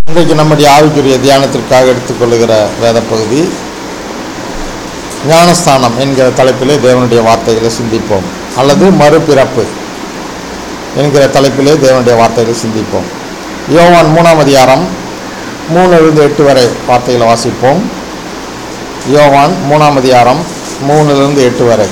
இன்றைக்கு நம்முடைய ஆவிக்குரிய தியானத்திற்காக எடுத்துக்கொள்ளுகிற வேத பகுதி ஞானஸ்தானம் என்கிற தலைப்பிலே தேவனுடைய வார்த்தைகளை சிந்திப்போம் அல்லது மறுபிறப்பு என்கிற தலைப்பிலே தேவனுடைய வார்த்தைகளை சிந்திப்போம் யோவான் மூணாம் அதிகாரம் மூணிலிருந்து எட்டு வரை வார்த்தைகளை வாசிப்போம் யோவான் மூணாம் அதிகாரம் மூணிலிருந்து எட்டு வரை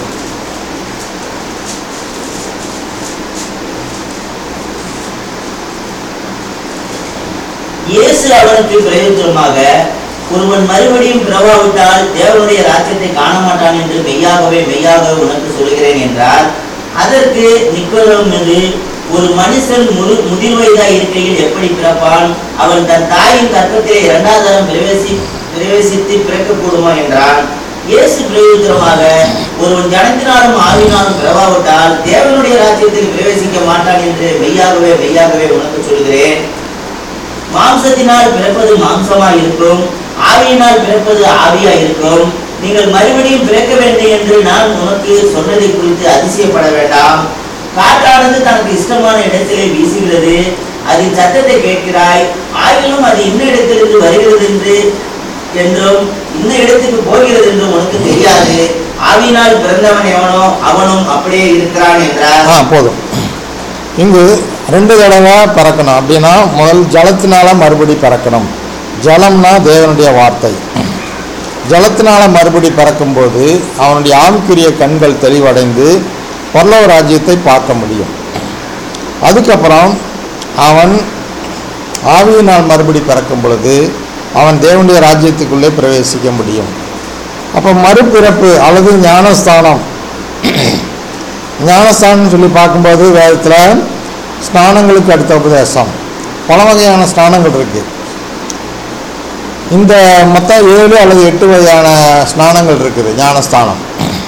இயேசு அவனுக்கு பிரயோஜனமாக ஒருவன் மறுபடியும் பிறவாவிட்டால் தேவனுடைய ராஜ்யத்தை காண மாட்டான் என்று மெய்யாகவே மெய்யாக உனக்கு சொல்கிறேன் என்றார் அதற்கு நிக்கோலம் என்று ஒரு மனுஷன் முழு முதிர் வயதாய் இருக்கையில் எப்படி பிறப்பான் அவன் தன் தாயின் கற்பத்திலே இரண்டாவது தரம் பிரவேசி பிரவேசித்து பிறக்கக்கூடுமா என்றான் இயேசு பிரயோஜனமாக ஒருவன் ஜனத்தினாலும் ஆவினாலும் பிறவாவிட்டால் தேவனுடைய ராஜ்யத்தில் பிரவேசிக்க மாட்டான் என்று மெய்யாகவே மெய்யாகவே உனக்கு சொல்கிறேன் மாம்சத்தினால் பிறப்பது மாம்சமாய் இருக்கும் ஆவியினால் பிறப்பது ஆவியாய் இருக்கும் நீங்கள் மறுபடியும் பிறக்க வேண்டும் என்று நான் உனக்கு சொன்னதை குறித்து அதிசயப்பட வேண்டாம் காற்றானது தனக்கு இஷ்டமான இடத்திலே வீசுகிறது அதின் சத்தத்தை கேட்கிறாய் ஆகிலும் அது இன்ன இடத்திலிருந்து வருகிறது என்று என்றும் இன்ன இடத்துக்கு போகிறது என்றும் உனக்கு தெரியாது ஆவியினால் பிறந்தவன் எவனோ அவனும் அப்படியே இருக்கிறான் என்றார் ஆ போதும் இங்கு ரெண்டு தடவை பிறக்கணும் அப்படின்னா முதல் ஜலத்தினால மறுபடி பிறக்கணும் ஜலம்னா தேவனுடைய வார்த்தை ஜலத்தினால மறுபடி பிறக்கும்போது அவனுடைய ஆவிக்குரிய கண்கள் தெளிவடைந்து பரலோக ராஜ்யத்தை பார்க்க முடியும் அதுக்கப்புறம் அவன் ஆவியினால் மறுபடி பிறக்கும் பொழுது அவன் தேவனுடைய ராஜ்யத்துக்குள்ளே பிரவேசிக்க முடியும் அப்போ மறுபிறப்பு அல்லது ஞானஸ்தானம் ஞானஸ்தானம் சொல்லி பார்க்கும்போது வேதத்தில் ஸ்நானங்களுக்கு அடுத்த உபதேசம் பல வகையான ஸ்நானங்கள் இருக்கு இந்த மொத்தம் ஏழு அல்லது எட்டு வகையான ஸ்நானங்கள் இருக்குது ஞானஸ்தானம்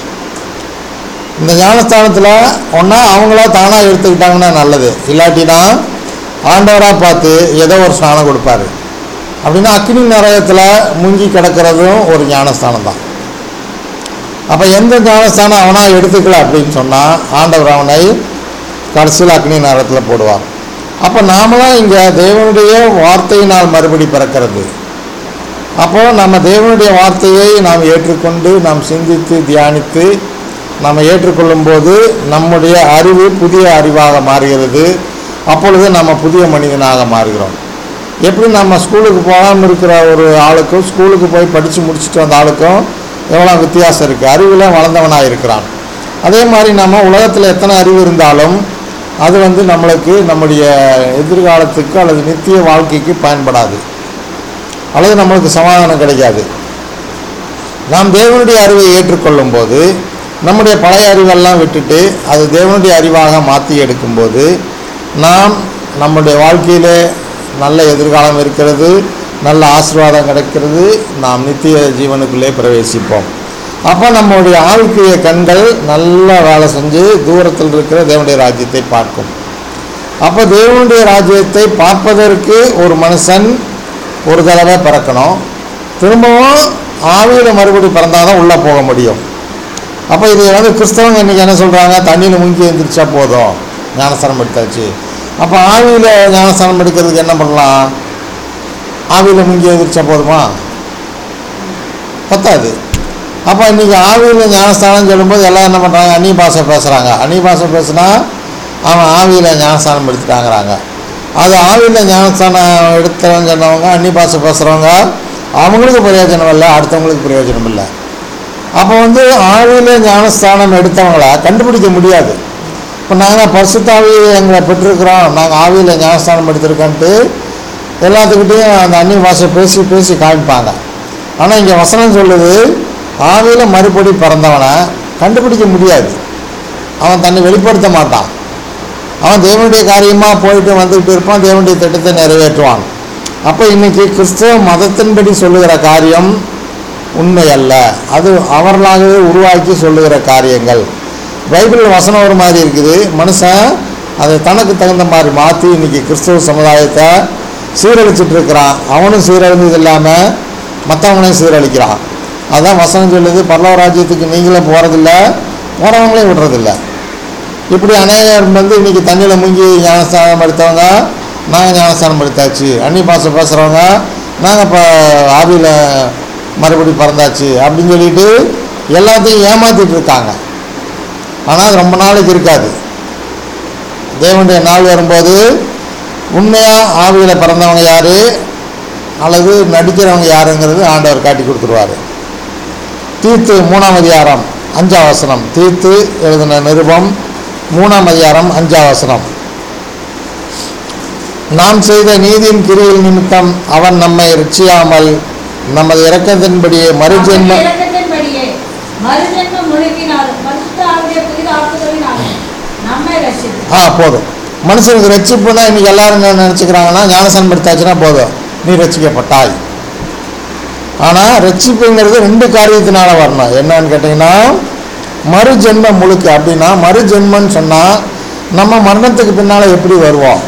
இந்த ஞானஸ்தானத்தில் ஒன்றா அவங்களா தானாக எடுத்துக்கிட்டாங்கன்னா நல்லது இல்லாட்டினா ஆண்டவராக பார்த்து ஏதோ ஒரு ஸ்நானம் கொடுப்பாரு அப்படின்னா அக்னி நரகத்தில் முங்கி கிடக்கிறதும் ஒரு ஞானஸ்தானம் தான் அப்போ எந்த ஞானஸ்தானம் அவனாக எடுத்துக்கல அப்படின்னு சொன்னால் ஆண்டவர் அவனை கடைசியில் அக்னி நரகத்தில் போடுவார் அப்போ நாமளாம் இங்கே தேவனுடைய வார்த்தையினால் மறுபடி பிறக்கிறது அப்போது நம்ம தேவனுடைய வார்த்தையை நாம் ஏற்றுக்கொண்டு நாம் சிந்தித்து தியானித்து நம்ம ஏற்றுக்கொள்ளும்போது நம்முடைய அறிவு புதிய அறிவாக மாறுகிறது அப்பொழுது நம்ம புதிய மனிதனாக மாறுகிறோம் எப்படி நம்ம ஸ்கூலுக்கு போகாமல் இருக்கிற ஒரு ஆளுக்கும் ஸ்கூலுக்கு போய் படித்து முடிச்சுட்டு வந்த ஆளுக்கும் எவ்வளோ வித்தியாசம் இருக்குது அறிவில் வளர்ந்தவனாக இருக்கிறான் அதே மாதிரி நம்ம உலகத்தில் எத்தனை அறிவு இருந்தாலும் அது வந்து நம்மளுக்கு நம்முடைய எதிர்காலத்துக்கு அல்லது நித்திய வாழ்க்கைக்கு பயன்படாது அல்லது நம்மளுக்கு சமாதானம் கிடைக்காது நாம் தேவனுடைய அறிவை ஏற்றுக்கொள்ளும் போது நம்முடைய பழைய அறிவெல்லாம் விட்டுட்டு அது தேவனுடைய அறிவாக மாற்றி எடுக்கும்போது நாம் நம்முடைய வாழ்க்கையிலே நல்ல எதிர்காலம் இருக்கிறது நல்ல ஆசீர்வாதம் கிடைக்கிறது நாம் நித்திய ஜீவனுக்குள்ளே பிரவேசிப்போம் அப்போ நம்முடைய ஆவிக்குரிய கண்கள் நல்ல வேலை செஞ்சு தூரத்தில் இருக்கிற தேவனுடைய ராஜ்யத்தை பார்க்கும் அப்போ தேவனுடைய ராஜ்யத்தை பார்ப்பதற்கு ஒரு மனுஷன் ஒரு தடவை பிறக்கணும் திரும்பவும் ஆவியில் மறுபடி பிறந்தால் தான் உள்ளே போக முடியும் அப்போ இது வந்து கிறிஸ்தவங்க இன்றைக்கி என்ன சொல்கிறாங்க தண்ணியில் முங்கி எழுந்திரிச்சா போதும் ஞானஸ்தானம் எடுத்தாச்சு அப்போ ஆவியில் ஞானஸ்தானம் எடுக்கிறதுக்கு என்ன பண்ணலாம் ஆவியில் முங்கி எழுந்திரிச்சா போதுமா பத்தாது அப்போ இன்றைக்கி ஆவியில் ஞானஸ்தானம் சொல்லும்போது எல்லாம் என்ன பண்ணுறாங்க அந்நிய பாஷை பேசுகிறாங்க அந்நிய பாஷை பேசுனா அவன் ஆவியில் ஞானஸ்தானம் எடுத்துட்டாங்கிறாங்க அது ஆவியில் ஞானஸ்தானம் எடுத்தவங்க சொன்னவங்க அந்நிய பாஷை பேசுகிறவங்க அவங்களுக்கு பிரயோஜனம் இல்லை அடுத்தவங்களுக்கு பிரயோஜனம் இல்லை அப்போ வந்து ஆவியில் ஞானஸ்தானம் எடுத்தவங்கள கண்டுபிடிக்க முடியாது இப்போ நாங்கள் பரிசுத்தாவி எங்களை பெற்றிருக்கிறோம் நாங்கள் ஆவியில் ஞானஸ்தானம் எடுத்திருக்கோன்ட்டு எல்லாத்துக்கிட்டையும் அந்த அந்நிய பாஷை பேசி பேசி காமிப்பாங்க ஆனால் இங்கே வசனம் சொல்லுது ஆவியில் மறுபடி பிறந்தவனை கண்டுபிடிக்க முடியாது அவன் தன்னை வெளிப்படுத்த மாட்டான் அவன் தேவனுடைய காரியமாக போயிட்டு வந்துக்கிட்டு இருப்பான் தேவனுடைய திட்டத்தை நிறைவேற்றுவான் அப்போ இன்னைக்கு கிறிஸ்தவ மதத்தின்படி சொல்லுகிற காரியம் உண்மை அல்ல அது அவர்களாகவே உருவாக்கி சொல்லுகிற காரியங்கள் பைபிள் வசனம் ஒரு மாதிரி இருக்குது மனுஷன் அதை தனக்கு தகுந்த மாதிரி மாற்றி இன்னைக்கு கிறிஸ்தவ சமுதாயத்தை சீரழிச்சிட்டு இருக்கிறான் அவனும் சீரழிஞ்சது இல்லாமல் மற்றவங்களையும் சீரழிக்கிறான் அதான் வசனம் சொல்லுது பல்லவ ராஜ்யத்துக்கு நீங்களும் போகிறதில்ல போகிறவங்களையும் விடுறதில்ல இப்படி அநேகர் வந்து இன்னைக்கு தண்ணியில் முங்கி ஞானஸ்தானம் எடுத்தவங்க நாங்கள் ஞானஸ்தானம் எடுத்தாச்சு அன்னி பாசம் பேசுகிறவங்க நாங்கள் இப்போ ஆவியில் மறுபடி பிறந்தாச்சு அப்படின்னு சொல்லிட்டு எல்லாத்தையும் ஏமாத்திட்டு இருக்காங்க ஆனால் அது ரொம்ப நாளைக்கு இருக்காது தேவனுடைய நாள் வரும்போது உண்மையாக ஆவியில் பிறந்தவங்க யார் அல்லது நடிக்கிறவங்க யாருங்கிறது ஆண்டவர் காட்டி கொடுத்துருவாரு தீர்த்து மூணாம் அதிகாரம் அஞ்சாம் வசனம் தீர்த்து எழுதின நிருபம் மூணாம் அதிகாரம் அஞ்சாம் வசனம் நாம் செய்த நீதியின் கிரியில் நிமித்தம் அவன் நம்மை ரட்சியாமல் நமது இரக்கத்தின்படியே மறுஜென்ம அவருடைய இரக்கத்தின்படியே மறுஜென்மம் முழுக்கினாலும் பரிசுத்த ஆவிய புதிதாக்குதலினாலும் நம்மை ரட்சித்து ஆ போதும் மனுஷனுக்கு ரட்சிப்புனா இன்னைக்கு எல்லாரும் என்ன நினச்சிக்கிறாங்கன்னா ஞானசன் படுத்தாச்சுன்னா போதும் நீ ரட்சிக்கப்பட்டாய் ஆனால் ரட்சிப்புங்கிறது ரெண்டு காரியத்தினால வரணும் என்னன்னு கேட்டிங்கன்னா மறுஜென்ம முழுக்கு அப்படின்னா மறுஜென்மன்னு சொன்னால் நம்ம மரணத்துக்கு பின்னால் எப்படி வருவோம்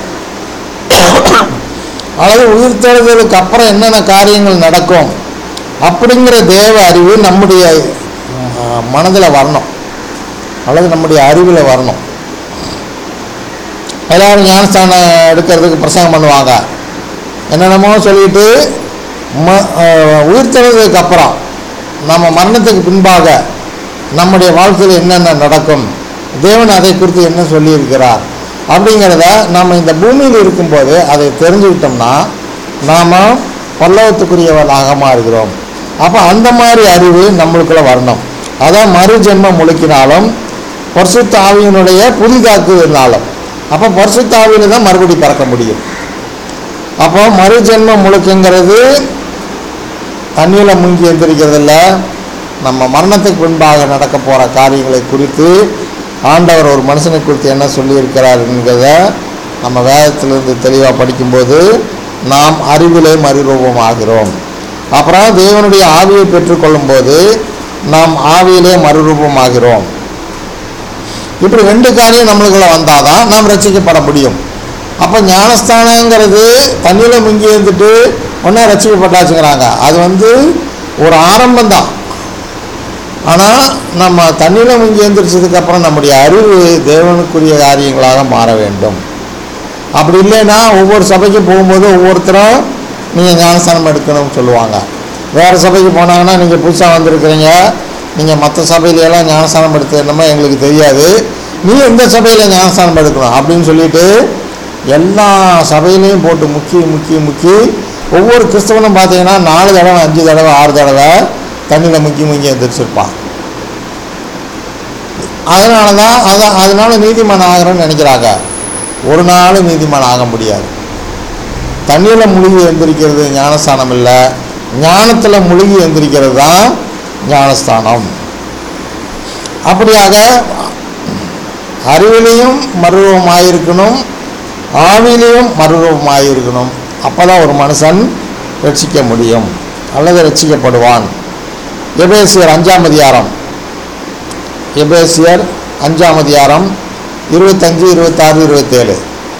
அல்லது உயிர் தெழுதலுக்கு அப்புறம் என்னென்ன காரியங்கள் நடக்கும் அப்படிங்கிற தேவ அறிவு நம்முடைய மனதில் வரணும் அல்லது நம்முடைய அறிவில் வரணும் எல்லாரும் ஞானஸ்தானம் எடுக்கிறதுக்கு பிரசங்கம் பண்ணுவாங்க என்னென்னமோ சொல்லிட்டு ம அஹ் உயிர் தெழுந்ததுக்கு அப்புறம் நம்ம மரணத்துக்கு பின்பாக நம்முடைய வாழ்க்கையில் என்னென்ன நடக்கும் தேவன் அதை குறித்து என்ன சொல்லியிருக்கிறார் அப்படிங்கிறத நம்ம இந்த பூமியில் இருக்கும்போது அதை தெரிஞ்சுக்கிட்டோம்னா நாம் பல்லவத்துக்குரியவர்களாக மாறுகிறோம் அப்போ அந்த மாதிரி அறிவு நம்மளுக்குள்ள வரணும் அதான் மறுஜென்மம் முழுக்கினாலும் பரிசுத்த ஆவியினுடைய புதிதாக்குதலினாலும் அப்போ பரிசுத்த ஆவியில தான் மறுபடி பிறக்க முடியும் அப்போ மறுஜென்ம முழுக்குங்கிறது தண்ணியில் முங்கி எந்திரிக்கிறதில்ல நம்ம மரணத்துக்கு பின்பாக நடக்க போகிற காரியங்களை குறித்து ஆண்டவர் ஒரு மனுஷனை குறித்து என்ன சொல்லியிருக்கிறார் என்கிறத நம்ம வேதத்திலிருந்து தெளிவாக படிக்கும்போது நாம் அறிவிலே மறுரூபமாகிறோம் அப்புறம் தேவனுடைய ஆவியை பெற்றுக்கொள்ளும்போது நாம் ஆவியிலே மறுரூபமாகிறோம் இப்படி ரெண்டு காரியம் நம்மளுக்குள்ள வந்தால் தான் நாம் ரட்சிக்கப்பட முடியும் அப்போ ஞானஸ்தானங்கிறது தண்ணியில் முங்கி இருந்துட்டு ஒன்றா ரட்சிக்கப்பட்டாச்சுங்கிறாங்க அது வந்து ஒரு ஆரம்பம்தான் ஆனால் நம்ம தண்ணியில் முங்கி எழுந்திரிச்சதுக்கப்புறம் நம்முடைய அறிவு தேவனுக்குரிய காரியங்களாக மாற வேண்டும் அப்படி இல்லைன்னா ஒவ்வொரு சபைக்கு போகும்போது ஒவ்வொருத்தரும் நீங்கள் ஞானஸ்தானம் எடுக்கணும்னு சொல்லுவாங்க வேறு சபைக்கு போனாங்கன்னா நீங்கள் புதுசாக வந்திருக்கிறீங்க நீங்கள் மற்ற சபையிலெல்லாம் ஞானஸ்தானம் எடுத்துக்கணுமா எங்களுக்கு தெரியாது நீ எந்த சபையில் ஞானஸ்தானம் எடுக்கணும் அப்படின்னு சொல்லிட்டு எல்லா சபையிலையும் போட்டு முக்கி முக்கி முக்கி ஒவ்வொரு கிறிஸ்தவனும் பார்த்தீங்கன்னா நாலு தடவை அஞ்சு தடவை ஆறு தடவை தண்ணியில் முக்கி முக்கி எந்திரிச்சிருப்பான் அதனால தான் அதான் அதனால நீதிமான் ஆகிறோன்னு நினைக்கிறாங்க ஒரு நாளும் நீதிமான் ஆக முடியாது தண்ணியில் முழுகி எந்திரிக்கிறது ஞானஸ்தானம் இல்லை ஞானத்தில் முழுகி எந்திரிக்கிறது தான் ஞானஸ்தானம் அப்படியாக அறிவிலையும் மறுரூபமாயிருக்கணும் ஆவிலையும் மறுரூபமாயிருக்கணும் அப்போ தான் ஒரு மனுஷன் ரட்சிக்க முடியும் அல்லது ரட்சிக்கப்படுவான் எபேசியர் அஞ்சாம் அதிகாரம் எபேசியர் அஞ்சாம் அதிகாரம் இருபத்தஞ்சு இருபத்தாறு இருபத்தேழு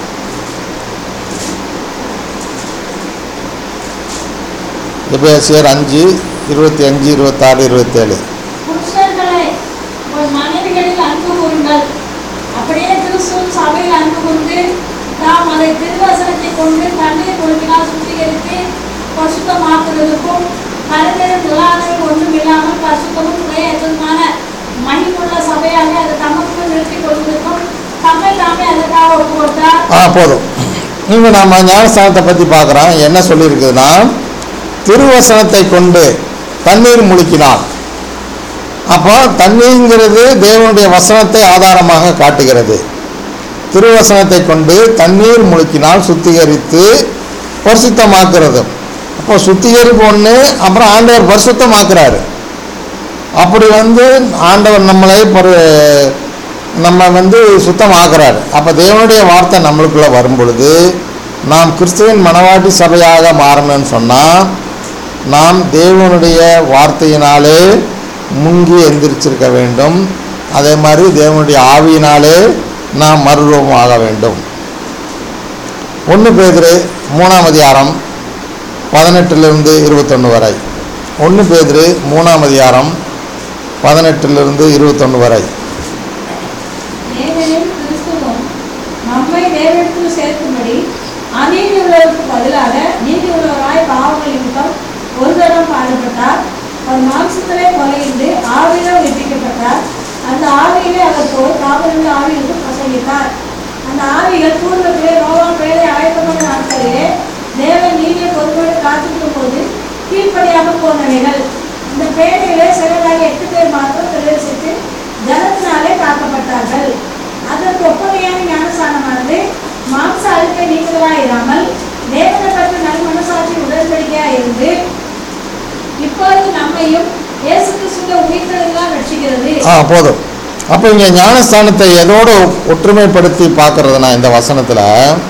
எபேசியர் அஞ்சு இருபத்தி அஞ்சு இருபத்தாறு இருபத்தேழு புருஷர்களே உங்கள் மனைவிகளில் அன்பு கூறுங்கள் அப்படியே கிறிஸ்துவும் சபையில் அன்பு கொண்டு தாம் அதை திருவசனத்தை கொண்டு தண்ணீர் ஒழுங்கினால் சுத்திகரித்து பசுத்தமாக்குவதற்கும் கருத்தரும் விழாக்கள் ஒன்றும் இல்லாமல் பசுத்தமும் துணையற்றதுமான மகிமுள்ள சபையாக அது தமக்குள் நிறுத்திக் கொள்வதற்கும் தம்மை தாமே அதற்காக ஒப்பு கொடுத்தார் ஆ போதும் இங்கே நம்ம ஞானஸ்தானத்தை பற்றி பார்க்குறோம் என்ன சொல்லியிருக்குதுன்னா திருவசனத்தை கொண்டு தண்ணீர் முழுக்கினான் அப்போ தண்ணீருங்கிறது தேவனுடைய வசனத்தை ஆதாரமாக காட்டுகிறது திருவசனத்தை கொண்டு தண்ணீர் முழுக்கினால் சுத்திகரித்து பரிசுத்தமாக்குறது அப்போ சுத்திகரிப்பு ஒன்று அப்புறம் ஆண்டவர் பரிசுத்தமாக்குறாரு அப்படி வந்து ஆண்டவர் நம்மளை ஒரு நம்ம வந்து சுத்தமாக்குறாரு அப்போ தேவனுடைய வார்த்தை நம்மளுக்குள்ளே வரும் பொழுது நாம் கிறிஸ்துவின் மனவாட்டி சபையாக மாறணும்னு சொன்னால் நாம் தேவனுடைய வார்த்தையினாலே முங்கி எந்திரிச்சிருக்க வேண்டும் அதே மாதிரி தேவனுடைய ஆவியினாலே நாம் மறுரூபமாக வேண்டும் ஒன்று பேதிரு மூணாம் அதிகாரம் பதினெட்டிலிருந்து இருபத்தொன்று வரை ஒன்று பேதிரு மூணாம் அதிகாரம் பதினெட்டிலிருந்து இருபத்தொன்று வரை ஏனெனில் கிறிஸ்துவும் நம்மை தேவனிடத்தில் சேர்க்கும்படி அநீதி உள்ளவருக்கு பதிலாக நீதி உள்ளவராய் பாவங்கள் நிமித்தம் ஒரு தரம் பாடுபட்டார் அவர் மாம்சத்திலே கொலையிட்டு ஆவியிலே உயிர்ப்பிக்கப்பட்டார் அந்த ஆவியிலே அவர் போய் காவலுள்ள ஆவிகளுக்கு பிரசங்கித்தார் அந்த ஆவிகள் பூர்வத்திலே நோவா பேரை ஆயத்தமான நாட்களிலே தேவன் நீதியை பொறுப்போடு காத்திருக்கும் போது கீழ்ப்படியாக போனவைகள் இந்த பேழையிலே சிலராக எட்டு பேர் மாத்திரம் பிரவேசித்து ஜலத்தினாலே காக்கப்பட்டார்கள் அதற்கு ஒப்பமையான ஞானசானமானது மாம்ச அழுக்கை நீக்குதலாக இராமல் தேவனை பற்றி நல் மனசாட்சி உடன்படிக்கையாக இருந்து இப்பொழுது நம்மையும் இயேசு கிறிஸ்துவின் உயிர்த்தெழுதான் ரட்சிக்கிறது ஆ போதும் அப்போ இங்கே ஞானஸ்தானத்தை எதோடு ஒற்றுமைப்படுத்தி பார்க்கறதுனா இந்த வசனத்தில்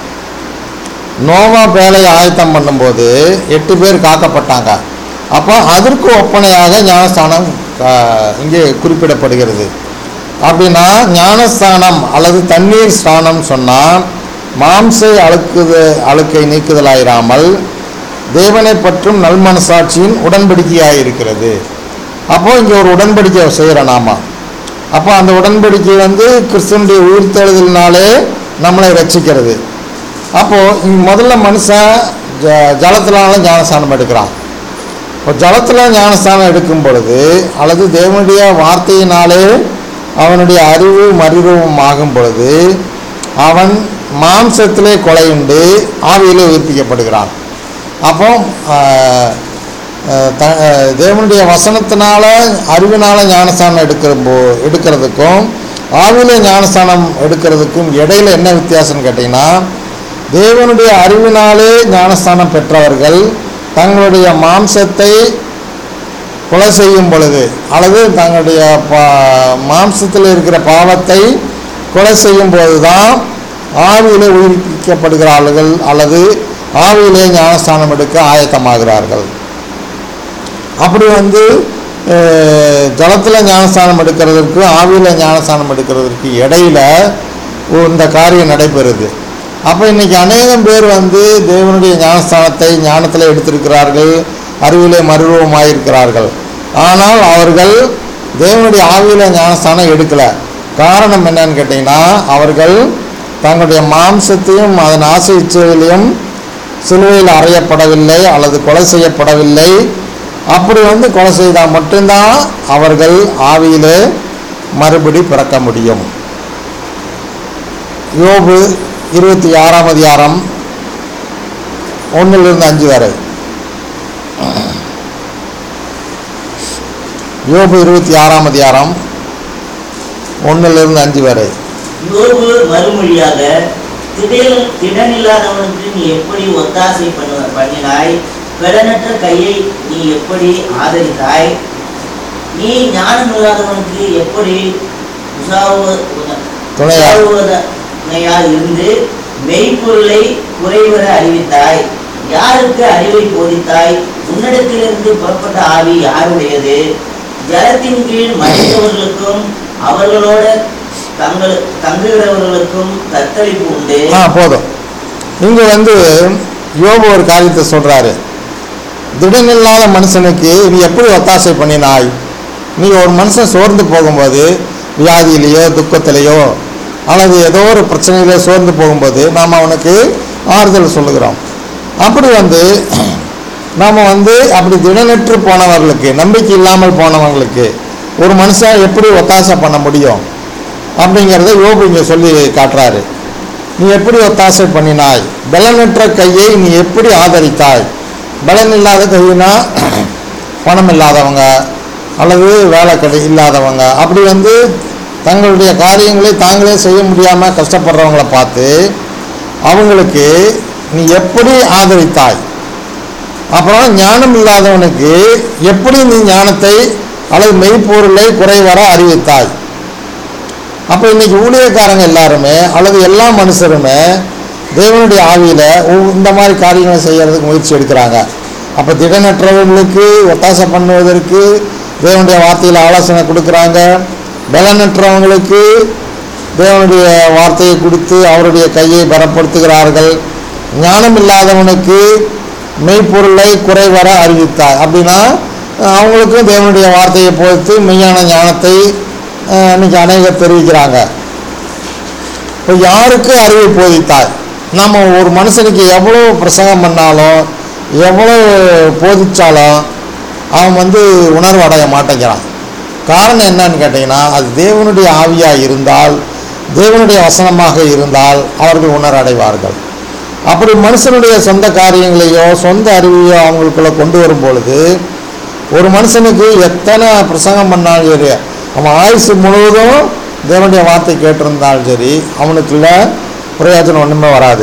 நோவா வேலையை ஆயத்தம் பண்ணும்போது எட்டு பேர் காக்கப்பட்டாங்க அப்போ அதற்கு ஒப்பனையாக ஞானஸ்தானம் ஆ, இங்கே குறிப்பிடப்படுகிறது அப்படின்னா ஞானஸ்தானம் அல்லது தண்ணீர் ஸ்நானம் சொன்னால் மாம்சை அழுக்குது அழுக்கை நீக்குதலாயிராமல் தேவனை பற்றும் நல்மனசாட்சியின் உடன்படிக்கையாக இருக்கிறது அப்போ இங்கே ஒரு உடன்படிக்கை செய்கிறோம் நாம அப்போ அந்த உடன்படிக்கை வந்து கிறிஸ்துவனுடைய உயிர்த்தெழுதலினாலே நம்மளை ரட்சிக்கிறது அப்போது இங்க முதல்ல மனுஷன் ஜ ஜலத்தினால ஞானஸ்தானம் எடுக்கிறான் இப்போ ஜலத்தில் ஞானஸ்தானம் எடுக்கும் பொழுது அல்லது தேவனுடைய வார்த்தையினாலே அவனுடைய அறிவு மறுரூபம் ஆகும் பொழுது அவன் மாம்சத்திலே கொலையுண்டு ஆவியிலே உயிர்ப்பிக்கப்படுகிறான் அப்போ ஆஹ், ஆஹ், த ஆஹ், தேவனுடைய வசனத்தினால அறிவினால ஞானஸ்தானம் எடுக்கிற போ எடுக்கிறதுக்கும் ஆவியிலே ஞானஸ்தானம் எடுக்கிறதுக்கும் இடையில என்ன வித்தியாசம்னு கேட்டிங்கன்னா தேவனுடைய அறிவினாலே ஞானஸ்தானம் பெற்றவர்கள் தங்களுடைய மாம்சத்தை கொலை செய்யும் பொழுது அல்லது தங்களுடைய பா மாம்சத்தில் இருக்கிற பாவத்தை கொலை செய்யும் போது தான் ஆவியிலே உயிர்ப்பிக்கப்படுகிறார்கள் அல்லது ஆவியிலே ஞானஸ்தானம் எடுக்க ஆயத்தமாகிறார்கள் அப்படி வந்து ஜலத்தில் ஞானஸ்தானம் எடுக்கிறதுக்கு ஆவியில் ஞானஸ்தானம் எடுக்கிறதுக்கு இடையில ஒ- இந்த காரியம் நடைபெறுது அப்போ இன்னைக்கு அநேகம் பேர் வந்து தேவனுடைய ஞானஸ்தானத்தை ஞானத்தில் எடுத்திருக்கிறார்கள் அறிவிலே மறுரூபமாயிருக்கிறார்கள் ஆனால் அவர்கள் தேவனுடைய ஆவியில் ஞானஸ்தானம் எடுக்கலை காரணம் என்னன்னு கேட்டிங்கன்னா அவர்கள் தங்களுடைய மாம்சத்தையும் அதன் ஆசை இச்சைகளையும் சிலுவையில் அறையப்படவில்லை அல்லது கொலை செய்யப்படவில்லை அப்படி வந்து கொலை செய்தால் மட்டும்தான் அவர்கள் ஆவியிலே மறுபடி பிறக்க முடியும் யோபு இருபத்தி ஆறாம் அதிகாரம் ஒன்றிலிருந்து அஞ்சு வரை யோபு இருபத்தி ஆறாம் அதிகாரம் ஒன்றிலிருந்து அஞ்சு வரை யோபு மறுமொழியாக திடல் திடனில்லாதவனுக்கு நீ எப்படி ஒத்தாசை பண்ண பண்ணினாய் கடனற்ற கையை நீ எப்படி ஆதரித்தாய் நீ ஞானமில்லாதவனுக்கு எப்படி உசாவு- துணையா. உசாவுவதனையாய் இருந்து மெய்ப்பொருளை குறைவர அறிவித்தாய் யாருக்கு அறிவை போதித்தாய் உன்னிடத்திலிருந்து புறப்பட்ட ஆவி யாருடையது ஜலத்தின் கீழ் மறைந்தவர்களுக்கும் அவர்களோட தங்கள் தங்குகிறவர்களுக்கும் தத்தளிப்பு உண்டு ஆ போதும் இங்கே வந்து யோபு ஒரு காரியத்தை சொல்கிறாரு திடனில்லாத மனுஷனுக்கு நீ எப்படி ஒத்தாசை பண்ணினாய் நீ ஒரு மனுஷன் சோர்ந்து போகும்போது வியாதியிலேயோ துக்கத்திலேயோ அல்லது ஏதோ ஒரு பிரச்சனையிலே சோர்ந்து போகும்போது நாம் அவனுக்கு ஆறுதல் சொல்லுகிறோம் அப்படி வந்து நாம் வந்து அப்படி திடனற்று போனவர்களுக்கு நம்பிக்கை இல்லாமல் போனவங்களுக்கு ஒரு மனுஷன் எப்படி ஒத்தாசை பண்ண முடியும் அப்படிங்கிறத யோபு இங்கே சொல்லி காட்டுறாரு நீ எப்படி ஒத்தாசை பண்ணினாய் பலனற்ற கையை நீ எப்படி ஆதரித்தாய் பலன் இல்லாத கையினா பணம் இல்லாதவங்க அல்லது வேலை கடை இல்லாதவங்க அப்படி வந்து தங்களுடைய காரியங்களை தாங்களே செய்ய முடியாமல் கஷ்டப்படுறவங்கள பார்த்து அவங்களுக்கு நீ எப்படி ஆதரித்தாய் அப்புறம் ஞானம் இல்லாதவனுக்கு எப்படி நீ ஞானத்தை அல்லது மெய்ப்பொருளை குறைவர அறிவித்தாய் அப்போ இன்னைக்கு ஊழியக்காரங்க எல்லாருமே அல்லது எல்லா மனுஷருமே தேவனுடைய ஆவியில் இந்த மாதிரி காரியங்களை செய்யறதுக்கு முயற்சி எடுக்கிறாங்க அப்போ திடனற்றவர்களுக்கு ஒத்தாசை பண்ணுவதற்கு தேவனுடைய வார்த்தையில் ஆலோசனை கொடுக்குறாங்க பலனற்றவங்களுக்கு தேவனுடைய வார்த்தையை கொடுத்து அவருடைய கையை பலப்படுத்துகிறார்கள் ஞானம் இல்லாதவனுக்கு மெய்ப்பொருளை குறைவர அறிவித்தார் அப்படின்னா அஹ், அவங்களுக்கும் தேவனுடைய வார்த்தையை பொறுத்து மெய்யான ஞானத்தை அஹ், இன்னைக்கு அநேகர் தெரிவிக்கிறாங்க இப்போ யாருக்கு அறிவை போதித்தாய் நம்ம ஒரு மனுஷனுக்கு எவ்வளோ பிரசங்கம் பண்ணாலும் எவ்வளோ போதிச்சாலும் அவன் வந்து உணர்வு அடைய மாட்டேங்கிறான் காரணம் என்னன்னு கேட்டிங்கன்னா அது தேவனுடைய ஆவியாக இருந்தால் தேவனுடைய வசனமாக இருந்தால் அவர்கள் உணர்வடைவார்கள் அப்படி மனுஷனுடைய சொந்த காரியங்களையோ சொந்த அறிவையோ அவங்களுக்குள்ள கொண்டு வரும் பொழுது ஒரு மனுஷனுக்கு எத்தனை பிரசங்கம் பண்ணாலும் சரி அவன் ஆயுசு முழுவதும் தேவனுடைய வார்த்தை கேட்டிருந்தாலும் சரி அவனுக்குள்ள பிரயோஜனம் ஒன்றுமே வராது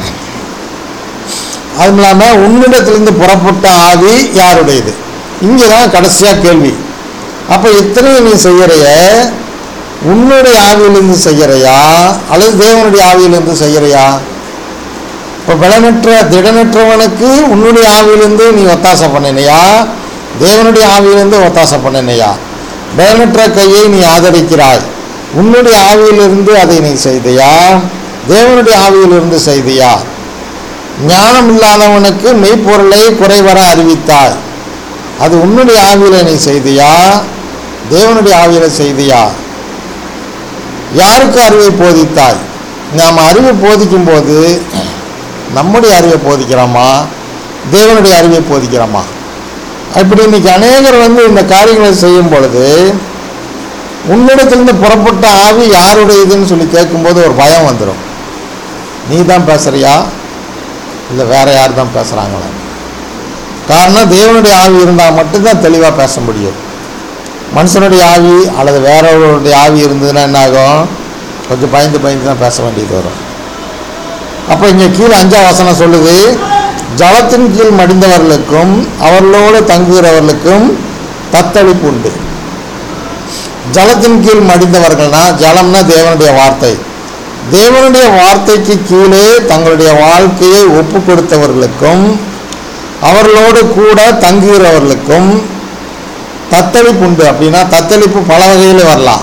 அதுவும் இல்லாமல் உன்னிடத்திலிருந்து புறப்பட்ட ஆவி யாருடையது இங்கே தான் கடைசியாக கேள்வி அப்போ இத்தனையும் நீ செய்கிறைய உன்னுடைய ஆவியிலிருந்து செய்கிறையா அல்லது தேவனுடைய ஆவியிலிருந்து செய்கிறையா இப்போ பலனற்ற திடனற்றவனுக்கு உன்னுடைய ஆவியிலிருந்து நீ ஒத்தாசை பண்ணினையா தேவனுடைய ஆவியிலிருந்து ஒத்தாசை பண்ணினையா பலனற்ற கையை நீ ஆதரிக்கிறாய் உன்னுடைய ஆவியிலிருந்து அதை நீ செய்தையா தேவனுடைய ஆவியிலிருந்து செய்தியா ஞானம் இல்லாதவனுக்கு மெய்ப்பொருளை குறைவர அறிவித்தாய் அது உன்னுடைய ஆவியில நீ செய்தியா தேவனுடைய ஆவியில செய்தியா யாருக்கு அறிவை போதித்தாய் நாம் அறிவை போதிக்கும் போது நம்முடைய அறிவை போதிக்கிறோமா தேவனுடைய அறிவை போதிக்கிறோமா இப்படி இன்னைக்கு அநேகர் வந்து இந்த காரியங்களை செய்யும் பொழுது உன்னிடத்திலிருந்து புறப்பட்ட ஆவி யாருடையதுன்னு சொல்லி கேட்கும்போது ஒரு பயம் வந்துடும் நீ தான் பேசுறியா இல்லை வேற யார் தான் பேசுகிறாங்களா காரணம் தேவனுடைய ஆவி இருந்தால் மட்டும்தான் தெளிவாக பேச முடியும் மனுஷனுடைய ஆவி அல்லது வேறவர்களுடைய ஆவி இருந்ததுன்னா என்ன ஆகும் கொஞ்சம் பயந்து பயந்து தான் பேச வேண்டியது வரும் அப்போ இங்கே கீழே அஞ்சாம் வசனம் சொல்லுது ஜலத்தின் கீழ் மடிந்தவர்களுக்கும் அவர்களோடு தங்குகிறவர்களுக்கும் தத்தளிப்பு உண்டு ஜலத்தின் கீழ் மடிந்தவர்கள்னா ஜலம்னா தேவனுடைய வார்த்தை தேவனுடைய வார்த்தைக்கு கீழே தங்களுடைய வாழ்க்கையை ஒப்பு கொடுத்தவர்களுக்கும் அவர்களோடு கூட தங்குகிறவர்களுக்கும் தத்தளிப்பு உண்டு அப்படின்னா தத்தளிப்பு பல வகையில் வரலாம்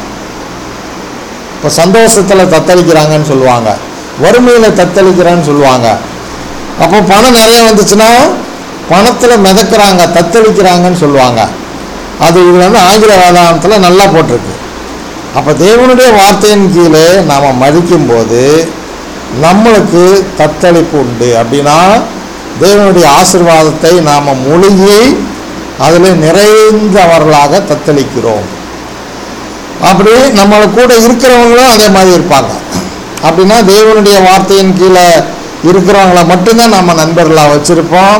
இப்போ சந்தோஷத்தில் தத்தளிக்கிறாங்கன்னு சொல்லுவாங்க வறுமையில் தத்தளிக்கிறான்னு சொல்லுவாங்க அப்போ பணம் நிறைய வந்துச்சுன்னா பணத்தில் மிதக்கிறாங்க தத்தளிக்கிறாங்கன்னு சொல்லுவாங்க அது இது வந்து ஆங்கில வேதாந்தத்தில் நல்லா போட்டிருக்கு அப்போ தேவனுடைய வார்த்தையின் கீழே நாம் மதிக்கும்போது நம்மளுக்கு தத்தளிப்பு உண்டு அப்படின்னா தேவனுடைய ஆசீர்வாதத்தை நாம் முழுகி அதில் நிறைந்தவர்களாக தத்தளிக்கிறோம் அப்படி நம்மளை கூட இருக்கிறவங்களும் அதே மாதிரி இருப்பாங்க அப்படின்னா தேவனுடைய வார்த்தையின் கீழே இருக்கிறவங்கள மட்டும்தான் நம்ம நண்பர்களாக வச்சுருப்போம்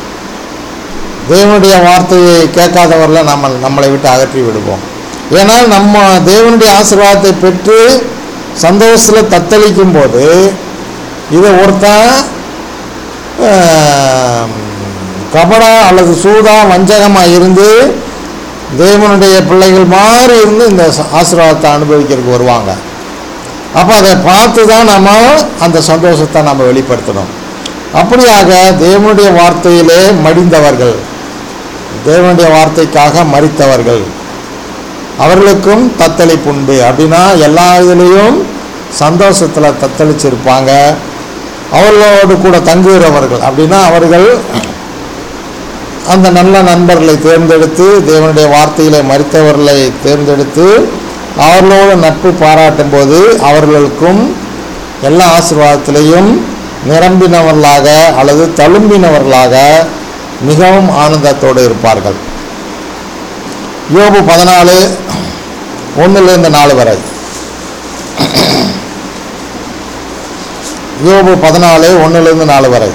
தேவனுடைய வார்த்தையை கேட்காதவர்களை நம்ம நம்மளை விட்டு அகற்றி விடுவோம் ஏன்னா நம்ம தேவனுடைய ஆசீர்வாதத்தை பெற்று சந்தோஷத்தில் தத்தளிக்கும் போது இதை ஒருத்தன் ஆம், கபடா அல்லது சூதா வஞ்சகமாக இருந்து தேவனுடைய பிள்ளைகள் மாதிரி இருந்து இந்த ச- ஆசீர்வாதத்தை அனுபவிக்கிறதுக்கு வருவாங்க அப்போ அதை பார்த்து தான் நம்ம அந்த சந்தோஷத்தை நம்ம வெளிப்படுத்தணும் அப்படியாக தேவனுடைய வார்த்தையிலே மடிந்தவர்கள் தேவனுடைய வார்த்தைக்காக மறித்தவர்கள் அவர்களுக்கும் தத்தளிப்புண்டு அப்படின்னா எல்லா இதுலேயும் சந்தோஷத்தில் தத்தளிச்சிருப்பாங்க அவர்களோடு கூட தங்குகிறவர்கள் அப்படின்னா அவர்கள் அந்த நல்ல நண்பர்களை தேர்ந்தெடுத்து தேவனுடைய வார்த்தையிலே மறித்தவர்களை தேர்ந்தெடுத்து அவர்களோடு நட்பு பாராட்டும் போது அவர்களுக்கும் எல்லா ஆசீர்வாதத்திலையும் நிரம்பினவர்களாக அல்லது தழும்பினவர்களாக மிகவும் ஆனந்தத்தோடு இருப்பார்கள் யோபு பதினாலு ஒன்றுலேருந்து நாலு வரை யோபு பதினாலு ஒன்றுலேருந்து நாலு வரை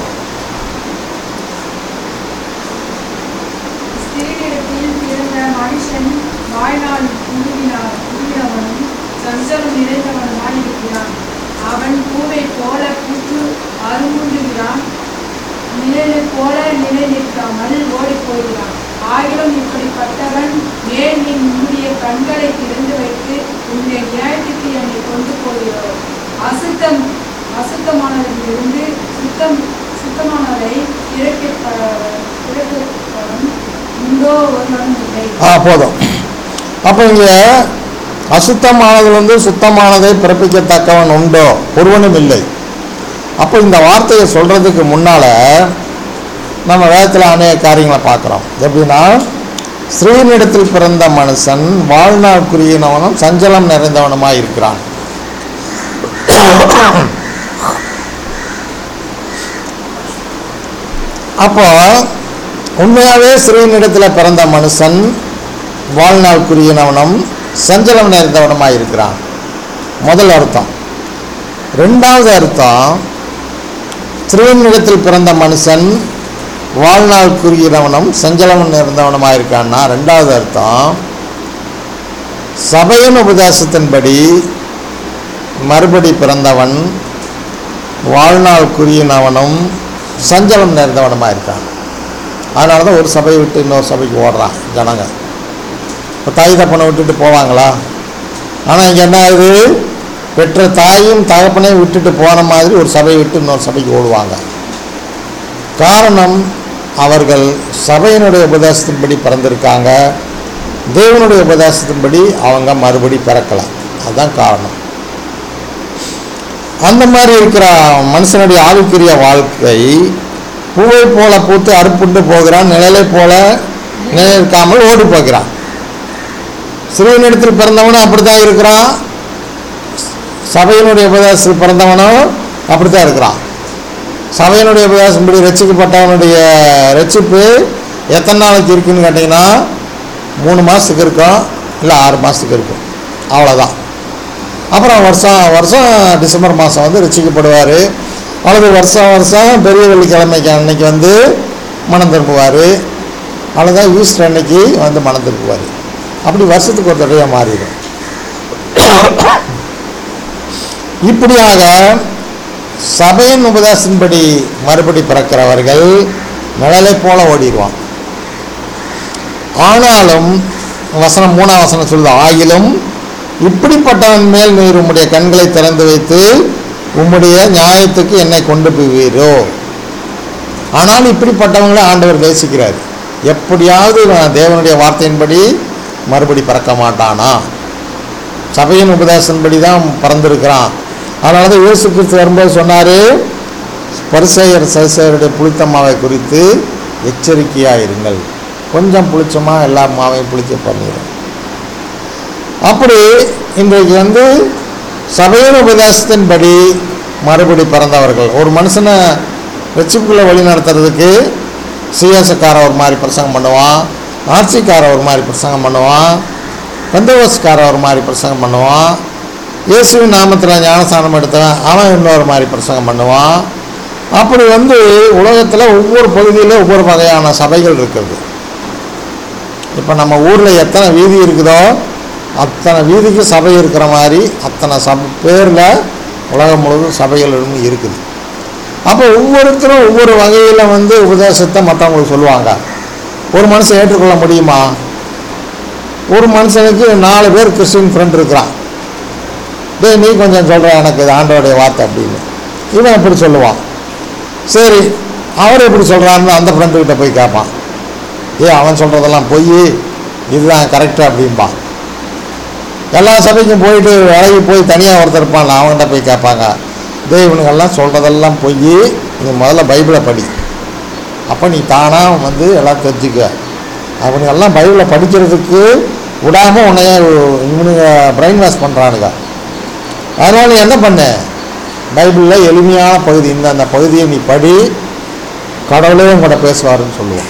ஸ்திரீயிடத்தில் பிறந்த மனுஷன் வாழ்நாள் முழுவினார் முழுவினவனும் சஞ்சலம் நிறைந்தவனுமாய் இருக்கிறான் அவன் பூவை போல பூத்து அருமுண்டுகிறான் நிழலை போல நிலை நிற்காமல் ஓடிப் போகிறான் ஆயினும் இப்படிப்பட்டவன் ஏன் நீ உன்னுடைய கண்களை திறந்து வைத்து உன்னுடைய நியாயத்துக்கு என்னை கொண்டு போகிறோம் அசுத்தம் அசுத்தமானதிலிருந்து சுத்தம் சுத்தமானதை இறக்கப்பட இறக்கப்படும் உண்டோ ஒருவனும் இல்லை ஆ போதும் அப்போ இங்கே அசுத்தமானதிலிருந்து சுத்தமானதை பிறப்பிக்கத்தக்கவன் உண்டோ ஒருவனும் இல்லை அப்போ இந்த வார்த்தையை சொல்கிறதுக்கு முன்னால் நம்ம வேதத்தில் அநேக காரியங்களை பார்க்குறோம் எப்படின்னா ஸ்ரீனிடத்தில் பிறந்த மனுஷன் வாழ்நாளுக்குரியவனும் சஞ்சலம் நிறைந்தவனுமாய் இருக்கிறான் அப்போ உண்மையாகவே சிறுவனிடத்தில் பிறந்த மனுஷன் வாழ்நாளுக்குரியனவனும் சஞ்சலம் நிறைந்தவனுமாய் இருக்கிறான் முதல் அர்த்தம் ரெண்டாவது அர்த்தம் சிறுவனிடத்தில் பிறந்த மனுஷன் வாழ்நாளுக்குரியவனும் சஞ்சலம் நிறைந்தவனுமாய் இருக்கான்னா ரெண்டாவது அர்த்தம் சபையின் உபதேசத்தின்படி மறுபடி பிறந்தவன் வாழ்நாளுக்குரியனவனும் சஞ்சலம் நிறைந்தவனுமாக இருக்கான் அதனால தான் ஒரு சபையை விட்டு இன்னொரு சபைக்கு ஓடுறான் ஜனங்க இப்போ தாய் தப்பனை விட்டுட்டு போவாங்களா ஆனால் இங்கே என்ன ஆகுது பெற்ற தாயும் தகப்பனையும் விட்டுட்டு போன மாதிரி ஒரு சபையை விட்டு இன்னொரு சபைக்கு ஓடுவாங்க காரணம் அவர்கள் சபையினுடைய உபதேசத்தின்படி பிறந்திருக்காங்க தேவனுடைய உபதேசத்தின்படி அவங்க மறுபடி பிறக்கலை அதுதான் காரணம் அந்த மாதிரி இருக்கிற மனுஷனுடைய ஆவிக்குரிய வாழ்க்கை பூவை போல பூத்து அறுப்புண்டு போகிறான் நிழலை போல நிலைக்காமல் ஓடி போகிறான் சிறுவனிடத்தில் பிறந்தவனும் அப்படித்தான் இருக்கிறான் சபையினுடைய உபதேசத்தில் பிறந்தவனும் அப்படித்தான் இருக்கிறான் சபையினுடைய உபதேசம்படி ரட்சிக்கப்பட்டவனுடைய ரட்சிப்பு எத்தனை நாளைக்கு இருக்குன்னு கேட்டிங்கன்னா மூணு மாதத்துக்கு இருக்கும் இல்லை ஆறு மாதத்துக்கு இருக்கும் அவ்வளோதான் அப்புறம் வருஷம் வருஷம் டிசம்பர் மாதம் வந்து ரசிக்கப்படுவார் அல்லது வருஷம் வருஷம் பெரிய வெள்ளிக்கிழமைக்கு அன்னைக்கு வந்து மனம் திரும்புவார் அல்லது ஈஸ்டர் அன்னைக்கு வந்து மனம் திரும்புவார் அப்படி வருஷத்துக்கு ஒரு தடவையாக மாறிடும் இப்படியாக சபையின் உபதேசத்தின்படி மறுபடி பிறக்கிறவர்கள் நிழலை போல ஓடிடுவான் ஆனாலும் வசனம் மூணாம் வசனம் சொல்லுது ஆகிலும் இப்படிப்பட்டவன் மேல் நீர் உம்முடைய கண்களை திறந்து வைத்து உம்முடைய நியாயத்துக்கு என்னை கொண்டு போவீரோ ஆனால் இப்படிப்பட்டவங்களை ஆண்டவர் தேசிக்கிறார் எப்படியாவது நான் தேவனுடைய வார்த்தையின்படி மறுபடி பிறக்க மாட்டானா சபையின் உபதேசன்படி தான் பிறந்திருக்கிறான் அதனால தான் இயேசு கிறிஸ்து வரும்போது சொன்னார் பரிசெயர் சரிசெயருடைய புளித்த மாவை குறித்து எச்சரிக்கையாக இருங்கள் கொஞ்சம் புளிச்சமா எல்லா மாவையும் புளிக்க பண்ணிடும் அப்படி இன்றைக்கு வந்து சபையின் உபதேசத்தின்படி மறுபடி பிறந்தவர்கள் ஒரு மனுஷனை ரட்சிப்புக்குள்ளே வழி நடத்துறதுக்கு சிஎஸ்கார ஒரு மாதிரி பிரசங்கம் பண்ணுவான் ஆர்சிக்கார ஒரு மாதிரி பிரசங்கம் பண்ணுவான் பெந்தவஸ்கார ஒரு மாதிரி பிரசங்கம் பண்ணுவான் இயேசுவின் நாமத்தில் ஞானஸ்தானம் எடுத்தவன் அவன் இன்னொரு மாதிரி பிரசங்கம் பண்ணுவான் அப்படி வந்து உலகத்தில் ஒவ்வொரு பகுதியில் ஒவ்வொரு வகையான சபைகள் இருக்குது இப்போ நம்ம ஊரில் எத்தனை வீதி இருக்குதோ அத்தனை வீதிக்கு சபை இருக்கிற மாதிரி அத்தனை சபை பேரில் உலகம் முழுவதும் சபைகள் இருக்குது அப்போ ஒவ்வொருத்தரும் ஒவ்வொரு வகையில் வந்து உபதேசத்தை மற்றவங்களுக்கு சொல்லுவாங்க ஒரு மனுஷன் ஏற்றுக்கொள்ள முடியுமா ஒரு மனுஷனுக்கு நாலு பேர் கிறிஸ்டின் ஃப்ரெண்ட் இருக்கிறான் டேய் நீ கொஞ்சம் சொல்கிற எனக்கு இது ஆண்டோடைய வார்த்தை அப்படின்னு இவன் எப்படி சொல்லுவான் சரி அவர் எப்படி சொல்கிறான்னு அந்த ஃப்ரெண்டுக்கிட்ட போய் கேட்பான் ஏ அவன் சொல்கிறதெல்லாம் பொய் இதுதான் கரெக்டு அப்படிம்பான் எல்லா சபைக்கும் போயிட்டு விலகி போய் தனியாக ஒருத்தர் இருப்பான் அவன்கிட்ட போய் கேட்பாங்க டேய் இவனுங்கெல்லாம் சொல்கிறதெல்லாம் பொய் நீ முதல்ல பைபிளை படி அப்போ நீ தானாக வந்து எல்லாம் தெரிஞ்சுக்க அவனுங்கெல்லாம் பைபிளை படிக்கிறதுக்கு விடாமல் உன்னைய இவனுங்க பிரெயின் வாஷ் பண்ணுறானுங்க அதனால் நீ என்ன பண்ண பைபிளில் எளிமையான பகுதி இந்த அந்த பகுதியை நீ படி கடவுளே உங்கள்கிட்ட பேசுவாருன்னு சொல்லுவோம்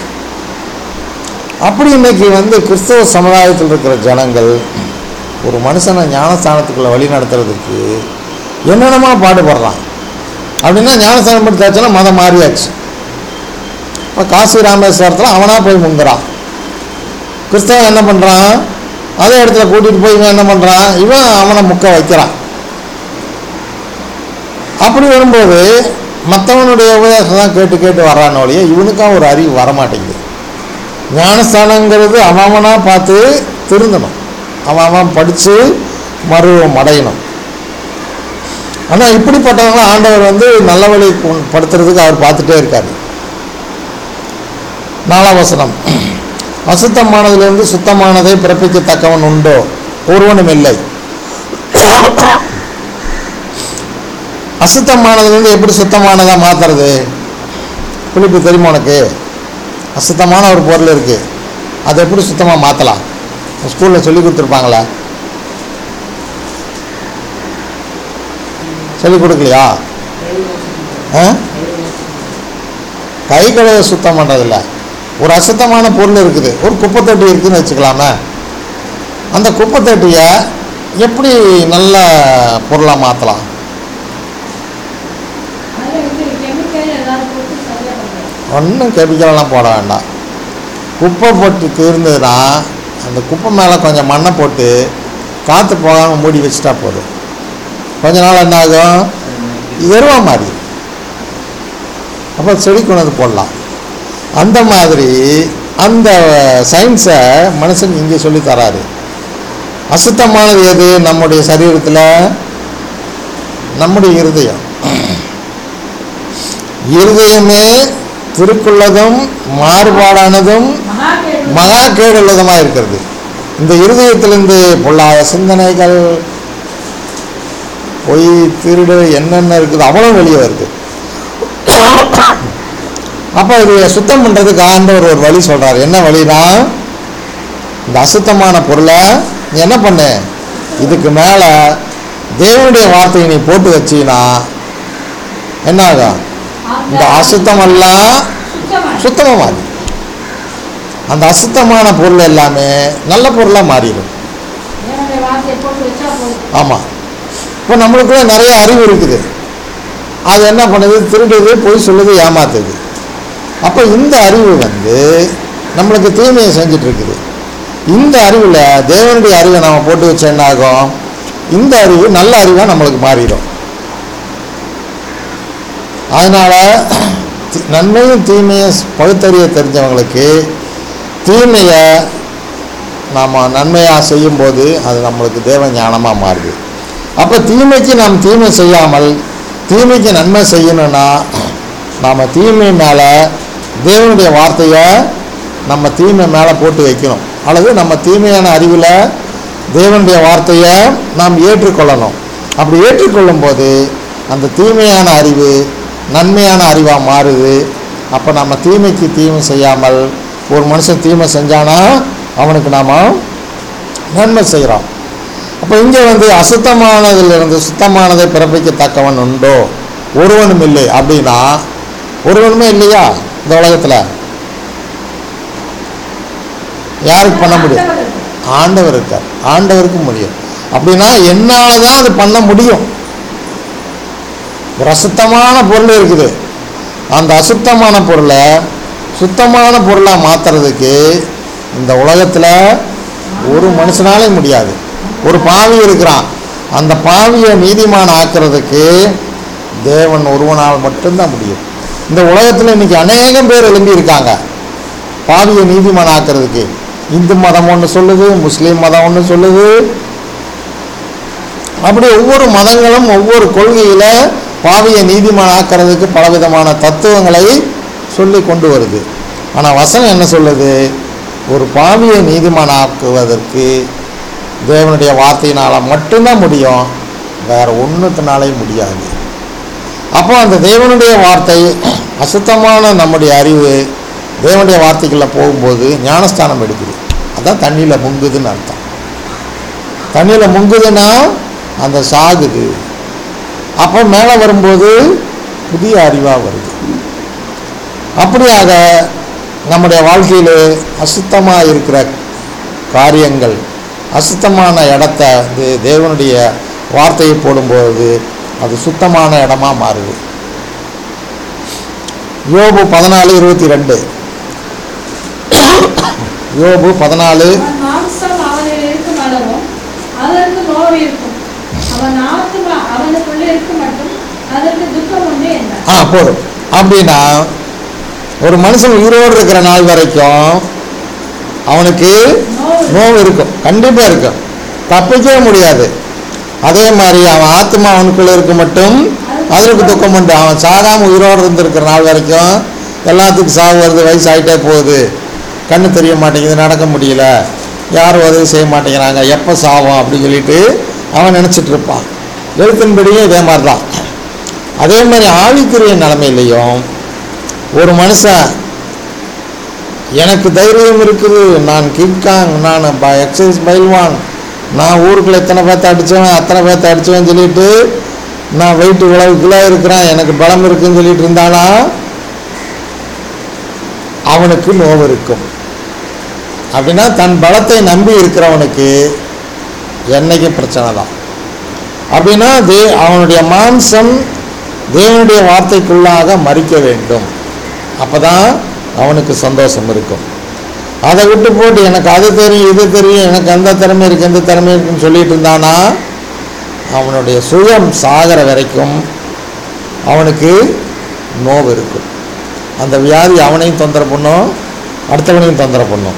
அப்படி இன்னைக்கு வந்து கிறிஸ்தவ சமுதாயத்தில் இருக்கிற ஜனங்கள் ஒரு மனுஷனை ஞானஸ்தானத்துக்குள்ளே வழி நடத்துறதுக்கு என்னென்னமா பாடுபடுறான் அப்படின்னா ஞானஸ்தானம் படுத்தாச்சுன்னா மதம் மாறியாச்சு இப்போ காசி ராமேஸ்வரத்தில் அவனாக போய் முங்குறான் கிறிஸ்தவன் என்ன பண்ணுறான் அதே இடத்துல கூட்டிகிட்டு போய் இவன் என்ன பண்ணுறான் இவன் அவனை முக்க வைக்கிறான் அப்படி வரும்போது மற்றவனுடைய உபதேசம் தான் கேட்டு கேட்டு வர்றான் ஒழிய இவனுக்கா ஒரு அறிவு வரமாட்டேங்குது ஞானஸ்தானங்கிறது அவன் அவனாக பார்த்து திருந்தணும் அவன் அவன் படித்து மருவம் அடையணும் ஆனால் இப்படிப்பட்டவங்க ஆண்டவர் வந்து நல்ல வழி கொண்- படுத்துறதுக்கு அவர் பார்த்துட்டே இருக்காரு நாலாம் வசனம் அசுத்தமானதிலிருந்து சுத்தமானதை பிறப்பிக்கத்தக்கவன் உண்டோ ஒருவனும் இல்லை அசுத்தமானதுலேருந்து எப்படி சுத்தமானதாக மாற்றுறது பிடிப்பு தெரியுமா உனக்கு அசுத்தமான ஒரு பொருள் இருக்குது அதை எப்படி சுத்தமாக மாற்றலாம் ஸ்கூலில் சொல்லி கொடுத்துருப்பாங்களா சொல்லி கொடுக்கலையா ஆ கை கழுவ சுத்தம் பண்ணுறதில்ல ஒரு அசுத்தமான பொருள் இருக்குது ஒரு குப்பை தொட்டி இருக்குதுன்னு வச்சுக்கலாமே அந்த குப்பை தொட்டியை எப்படி நல்ல பொருளாக மாற்றலாம் அதுல வந்து கெமிக்கல் ஏதாவது போட்டு சரியா பண்றது ஒன்றும் கெமிக்கலெல்லாம் போட வேண்டாம் குப்பை போட்டு தீர்ந்ததுன்னா அந்த குப்பை மேலே கொஞ்சம் மண்ணை போட்டு காற்று போகாமல் மூடி வச்சுட்டா போதும் கொஞ்ச நாள் என்ன ஆகும் எருவா மாதிரி அப்போ செடி கொண்டு வந்து போடலாம் அந்த மாதிரி அந்த சயின்ஸை மனுஷன் இங்கே சொல்லி தராரு அசுத்தமானது எது நம்முடைய சரீரத்தில் நம்முடைய இருதயம் இருதயமே திருக்குள்ளதும் மாறுபாடானதும் மகா கேடு மகா கேடுள்ளதுமாக இருக்கிறது இந்த இருதயத்திலிருந்து பொல்லாத சிந்தனைகள் பொய் திருடு என்னென்ன இருக்குது அவ்வளோ வெளியே வருது அப்போ இது சுத்தம் பண்ணுறதுக்கு ஆண்டவர் ஒரு வழி சொல்கிறார் என்ன வழினா இந்த அசுத்தமான பொருளை நீ என்ன பண்ணு இதுக்கு மேலே தேவனுடைய வார்த்தையை நீ போட்டு வச்சீன்னா என்ன ஆகும் இந்த அசுத்தமெல்லாம் சுத்தமா சுத்தமாக மாறி அந்த அசுத்தமான பொருள் எல்லாமே நல்ல பொருளாக மாறிடும் என்னுடைய வார்த்தையை போட்டு வச்சா போதும் ஆமாம் இப்போ நம்மளுக்குள்ள நிறைய அறிவு இருக்குது அது என்ன பண்ணுது திருடுது பொய் சொல்லுது ஏமாத்துது அப்போ இந்த அறிவு வந்து நம்மளுக்கு தீமையை செஞ்சுட்டு இருக்குது இந்த அறிவில் தேவனுடைய அறிவை நம்ம போட்டு வச்சா என்ன ஆகும் இந்த அறிவு நல்ல அறிவாக நம்மளுக்கு மாறிடும் அதனால் தி- நன்மையும் தீமையும் பகுத்தறிய தெரிஞ்சவங்களுக்கு தீமையை நாம் நன்மையாக செய்யும்போது அது நம்மளுக்கு தேவ ஞானமாக மாறுது அப்போ தீமைக்கு நாம் தீமை செய்யாமல் தீமைக்கு நன்மை செய்யணும்னா நாம் தீமை மேலே தேவனுடைய வார்த்தையை நம்ம தீமை மேலே போட்டு வைக்கணும் அல்லது நம்ம தீமையான அறிவில் தேவனுடைய வார்த்தையை நாம் ஏற்றுக்கொள்ளணும் அப்படி ஏற்றுக்கொள்ளும் போது அந்த தீமையான அறிவு நன்மையான அறிவாக மாறுது அப்போ நம்ம தீமைக்கு தீமை செய்யாமல் ஒரு மனுஷன் தீமை செஞ்சானா அவனுக்கு நாம் நன்மை செய்கிறோம் அப்போ இங்கே வந்து அசுத்தமானதிலிருந்து சுத்தமானதை பிறப்பிக்கத்தக்கவன் உண்டோ ஒருவனும் இல்லை அப்படின்னா ஒருவனுமே இல்லையா இந்த உலகத்தில் யாருக்கு பண்ண முடியும் ஆண்டவர் இருக்கு. ஆண்டவர் இருக்கார் ஆண்டவருக்கு முடியும் அப்படின்னா என்னால் தான் அது பண்ண முடியும் ஒரு அசுத்தமான பொருள் இருக்குது அந்த அசுத்தமான பொருளை சுத்தமான பொருளாக மாற்றுறதுக்கு இந்த உலகத்தில் ஒரு மனுஷனாலே முடியாது ஒரு பாவி இருக்கிறான் அந்த பாவியை நீதிமான் ஆக்கிறதுக்கு தேவன் ஒருவனால் மட்டும்தான் முடியும் இந்த உலகத்தில் இன்னைக்கு அநேகம் பேர் எழும்பி இருக்காங்க பாவியை நீதிமான் ஆக்கிறதுக்கு இந்து மதம் ஒன்று சொல்லுது முஸ்லீம் மதம் ஒன்று சொல்லுது அப்படி ஒவ்வொரு மதங்களும் ஒவ்வொரு கொள்கையில் பாவியை நீதிமான் ஆக்கிறதுக்கு பலவிதமான தத்துவங்களை சொல்லி கொண்டு வருது ஆனால் வசனம் என்ன சொல்லுது ஒரு பாவியை நீதிமான் ஆக்குவதற்கு தேவனுடைய வார்த்தையினால் மட்டும்தான் முடியும் வேற ஒன்றுத்தினாலே முடியாது அப்போ அந்த தேவனுடைய வார்த்தை அசுத்தமான நம்முடைய அறிவு தேவனுடைய வார்த்தைக்குள்ளே போகும்போது ஞானஸ்தானம் எடுக்குது அதான் தண்ணியில் முங்குதுன்னு அர்த்தம் தண்ணியில் முங்குதுன்னா அந்த சாகுது அப்போ மேலே வரும்போது புதிய அறிவாக வருது அப்படியாக நம்முடைய வாழ்க்கையில் அசுத்தமாக இருக்கிற காரியங்கள் அசுத்தமான இடத்த வந்து தேவனுடைய வார்த்தையை போடும்போது அது சுத்தமான இடமா மாறுது யோபு பதினாலு இருபத்தி ரெண்டு யோபு பதினாலு அவன் மாம்சம் அவனில் இருக்கும் அளவும் அதற்கு நோவு இருக்கும் அவன் ஆத்துமா அவனுக்குள்ளே இருக்கும் மட்டும் அதற்கு துக்கம் உண்டு என்றார் ஆ போதும் அப்படின்னா ஒரு மனுஷன் உயிரோடு இருக்கிற நாள் வரைக்கும் அவனுக்கு நோவு நோவு இருக்கும் கண்டிப்பாக இருக்கும் தப்பிக்கவே முடியாது அதே மாதிரி அவன் ஆத்மா அவனுக்குள்ளே இருக்க மட்டும் அதற்கு துக்கம் உண்டு அவன் சாகாம உயிரோடு இருந்திருக்கிற நாள் வரைக்கும் எல்லாத்துக்கும் சாவு வருது வயசு ஆகிட்டே போகுது கண்ணு தெரிய மாட்டேங்குது நடக்க முடியல யாரும் உதவி செய்ய மாட்டேங்கிறாங்க எப்போ சாவோம் அப்படின்னு சொல்லிட்டு அவன் நினச்சிட்டு இருப்பான் எழுத்தின்படியும் இதே மாதிரி தான் அதே மாதிரி ஆவிக்குரிய நிலைமையிலையும் ஒரு மனுஷன் எனக்கு தைரியம் இருக்குது நான் கிங்காங் நான் ப எக்ஸசைஸ் பயில்வான் நான் ஊருக்குள்ள எத்தனை பேர்த்த அடித்தவன் அத்தனை பேர்த்த அடித்தவன் சொல்லிட்டு நான் வெயிட் இவ்வளவு கிலோ இருக்கிறேன் எனக்கு பலம் இருக்குன்னு சொல்லிட்டு இருந்தானா அவனுக்கு நோவு இருக்கும் அப்படின்னா தன் பலத்தை நம்பி இருக்கிறவனுக்கு என்னைக்கும் பிரச்சனை தான் அப்படின்னா தே அவனுடைய மாம்சம் தேவனுடைய வார்த்தைக்குள்ளாக மறிக்க வேண்டும் அப்போ தான் அவனுக்கு சந்தோஷம் இருக்கும் அதை விட்டு போட்டு எனக்கு அது தெரியும் இது தெரியும் எனக்கு அந்த திறமை இருக்குது இந்த திறமை இருக்குன்னு சொல்லிட்டு இருந்தானா அவனுடைய சுயம் சாகிற வரைக்கும் அவனுக்கு நோவு இருக்கும் அந்த வியாதி அவனையும் தொந்தரவு பண்ணும் அடுத்தவனையும் தொந்தரவு பண்ணும்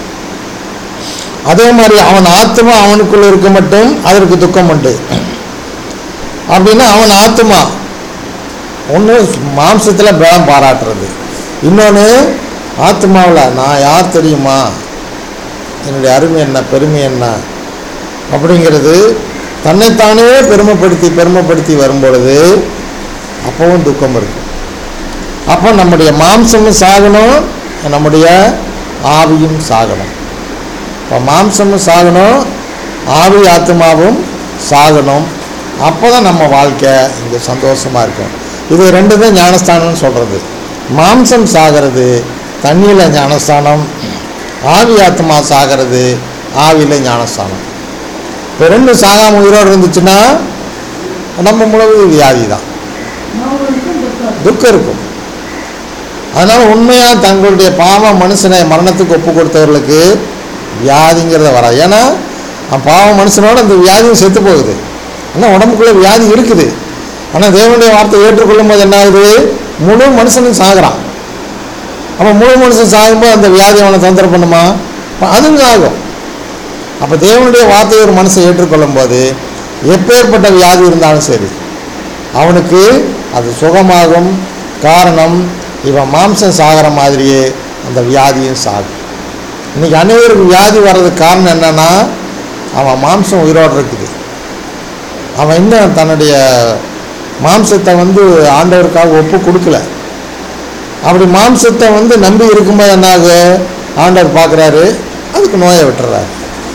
அதே மாதிரி அவன் ஆத்மா அவனுக்குள்ள இருக்க மட்டும் அதற்கு துக்கம் உண்டு அப்படின்னா அவன் ஆத்மா ஒன்று மாம்சத்தில் பலம் பாராட்டுறது இன்னொன்று ஆத்மாவில் நான் யார் தெரியுமா என்னுடைய அருமை என்ன பெருமை என்ன அப்படிங்கிறது தன்னைத்தானே பெருமைப்படுத்தி பெருமைப்படுத்தி வரும்பொழுது அப்பவும் துக்கம் இருக்கும் அப்போ நம்முடைய மாம்சமும் சாகணும் நம்முடைய ஆவியும் சாகணும் இப்போ மாம்சமும் சாகணும் ஆவி ஆத்மாவும் சாகணும் அப்போ தான் நம்ம வாழ்க்கை இங்கே சந்தோஷமாக இருக்கும் இது ரெண்டு தான் ஞானஸ்தானம்னு சொல்கிறது மாம்சம் சாகிறது தண்ணியில் ஞானஸ்தானம் ஆவி ஆத்மா சாகிறது ஆவியில் ஞானஸ்தானம் இப்போ ரெண்டு சாகாம உயிரோடு இருந்துச்சுன்னா நம்ம முழுவது வியாதி தான் நோவுக்கும் துக்கம் துக்கம் இருக்கும் அதனால் உண்மையாக தங்களுடைய பாவ மனுஷனை மரணத்துக்கு ஒப்பு கொடுத்தவர்களுக்கு வியாதிங்கிறத வராது ஏன்னா அவன் பாவ மனுஷனோட அந்த வியாதியும் செத்து போகுது ஆனால் உடம்புக்குள்ளே வியாதி இருக்குது ஆனால் தேவனுடைய வார்த்தை ஏற்றுக்கொள்ளும் போது என்ன ஆகுது முழு மனுஷனும் சாகுறான் அப்போ முழு மனுஷன் சாகும்போது அந்த வியாதி அவனை தொந்தரவு பண்ணுமா அப்ப அதுங்க ஆகும் அப்போ தேவனுடைய வார்த்தையை ஒரு மனுஷன் ஏற்றுக்கொள்ளும் போது எப்பேற்பட்ட வியாதி இருந்தாலும் சரி அவனுக்கு அது சுகமாகும் காரணம் இவன் மாம்சம் சாகிற மாதிரியே அந்த வியாதியும் சாகும் இன்னைக்கு அனைவருக்கு வியாதி வர்றதுக்கு காரணம் என்னன்னா அவன் மாம்சம் உயிரோடு இருக்குது அவன் இன்னும் தன்னுடைய மாம்சத்தை வந்து ஆண்டவருக்காக ஒப்பு கொடுக்கல அப்படி மாம்சத்தை வந்து நம்பி இருக்கும்போது என்ன ஆகும் ஆண்டவர் பார்க்குறாரு அதுக்கு நோயை விட்டுறாரு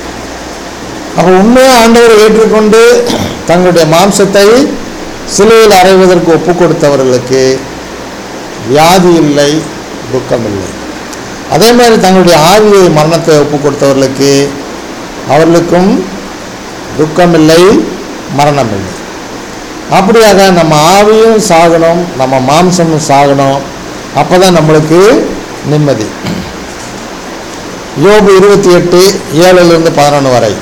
அப்போ உண்மையாக ஆண்டவரை ஏற்றுக்கொண்டு தங்களுடைய மாம்சத்தை சிலுவையில் அறைவதற்கு ஒப்பு கொடுத்தவர்களுக்கு வியாதி இல்லை துக்கம் இல்லை அதே மாதிரி தங்களுடைய ஆவியை மரணத்தை ஒப்பு கொடுத்தவர்களுக்கு அவர்களுக்கும் துக்கம் இல்லை மரணம் இல்லை அப்படியாக நம்ம ஆவியும் சாகணும் நம்ம மாம்சமும் சாகணும் அப்போ தான் நம்மளுக்கு நிம்மதி யோபு இருபத்தி எட்டு ஏழுலேருந்து பதினொன்று வரை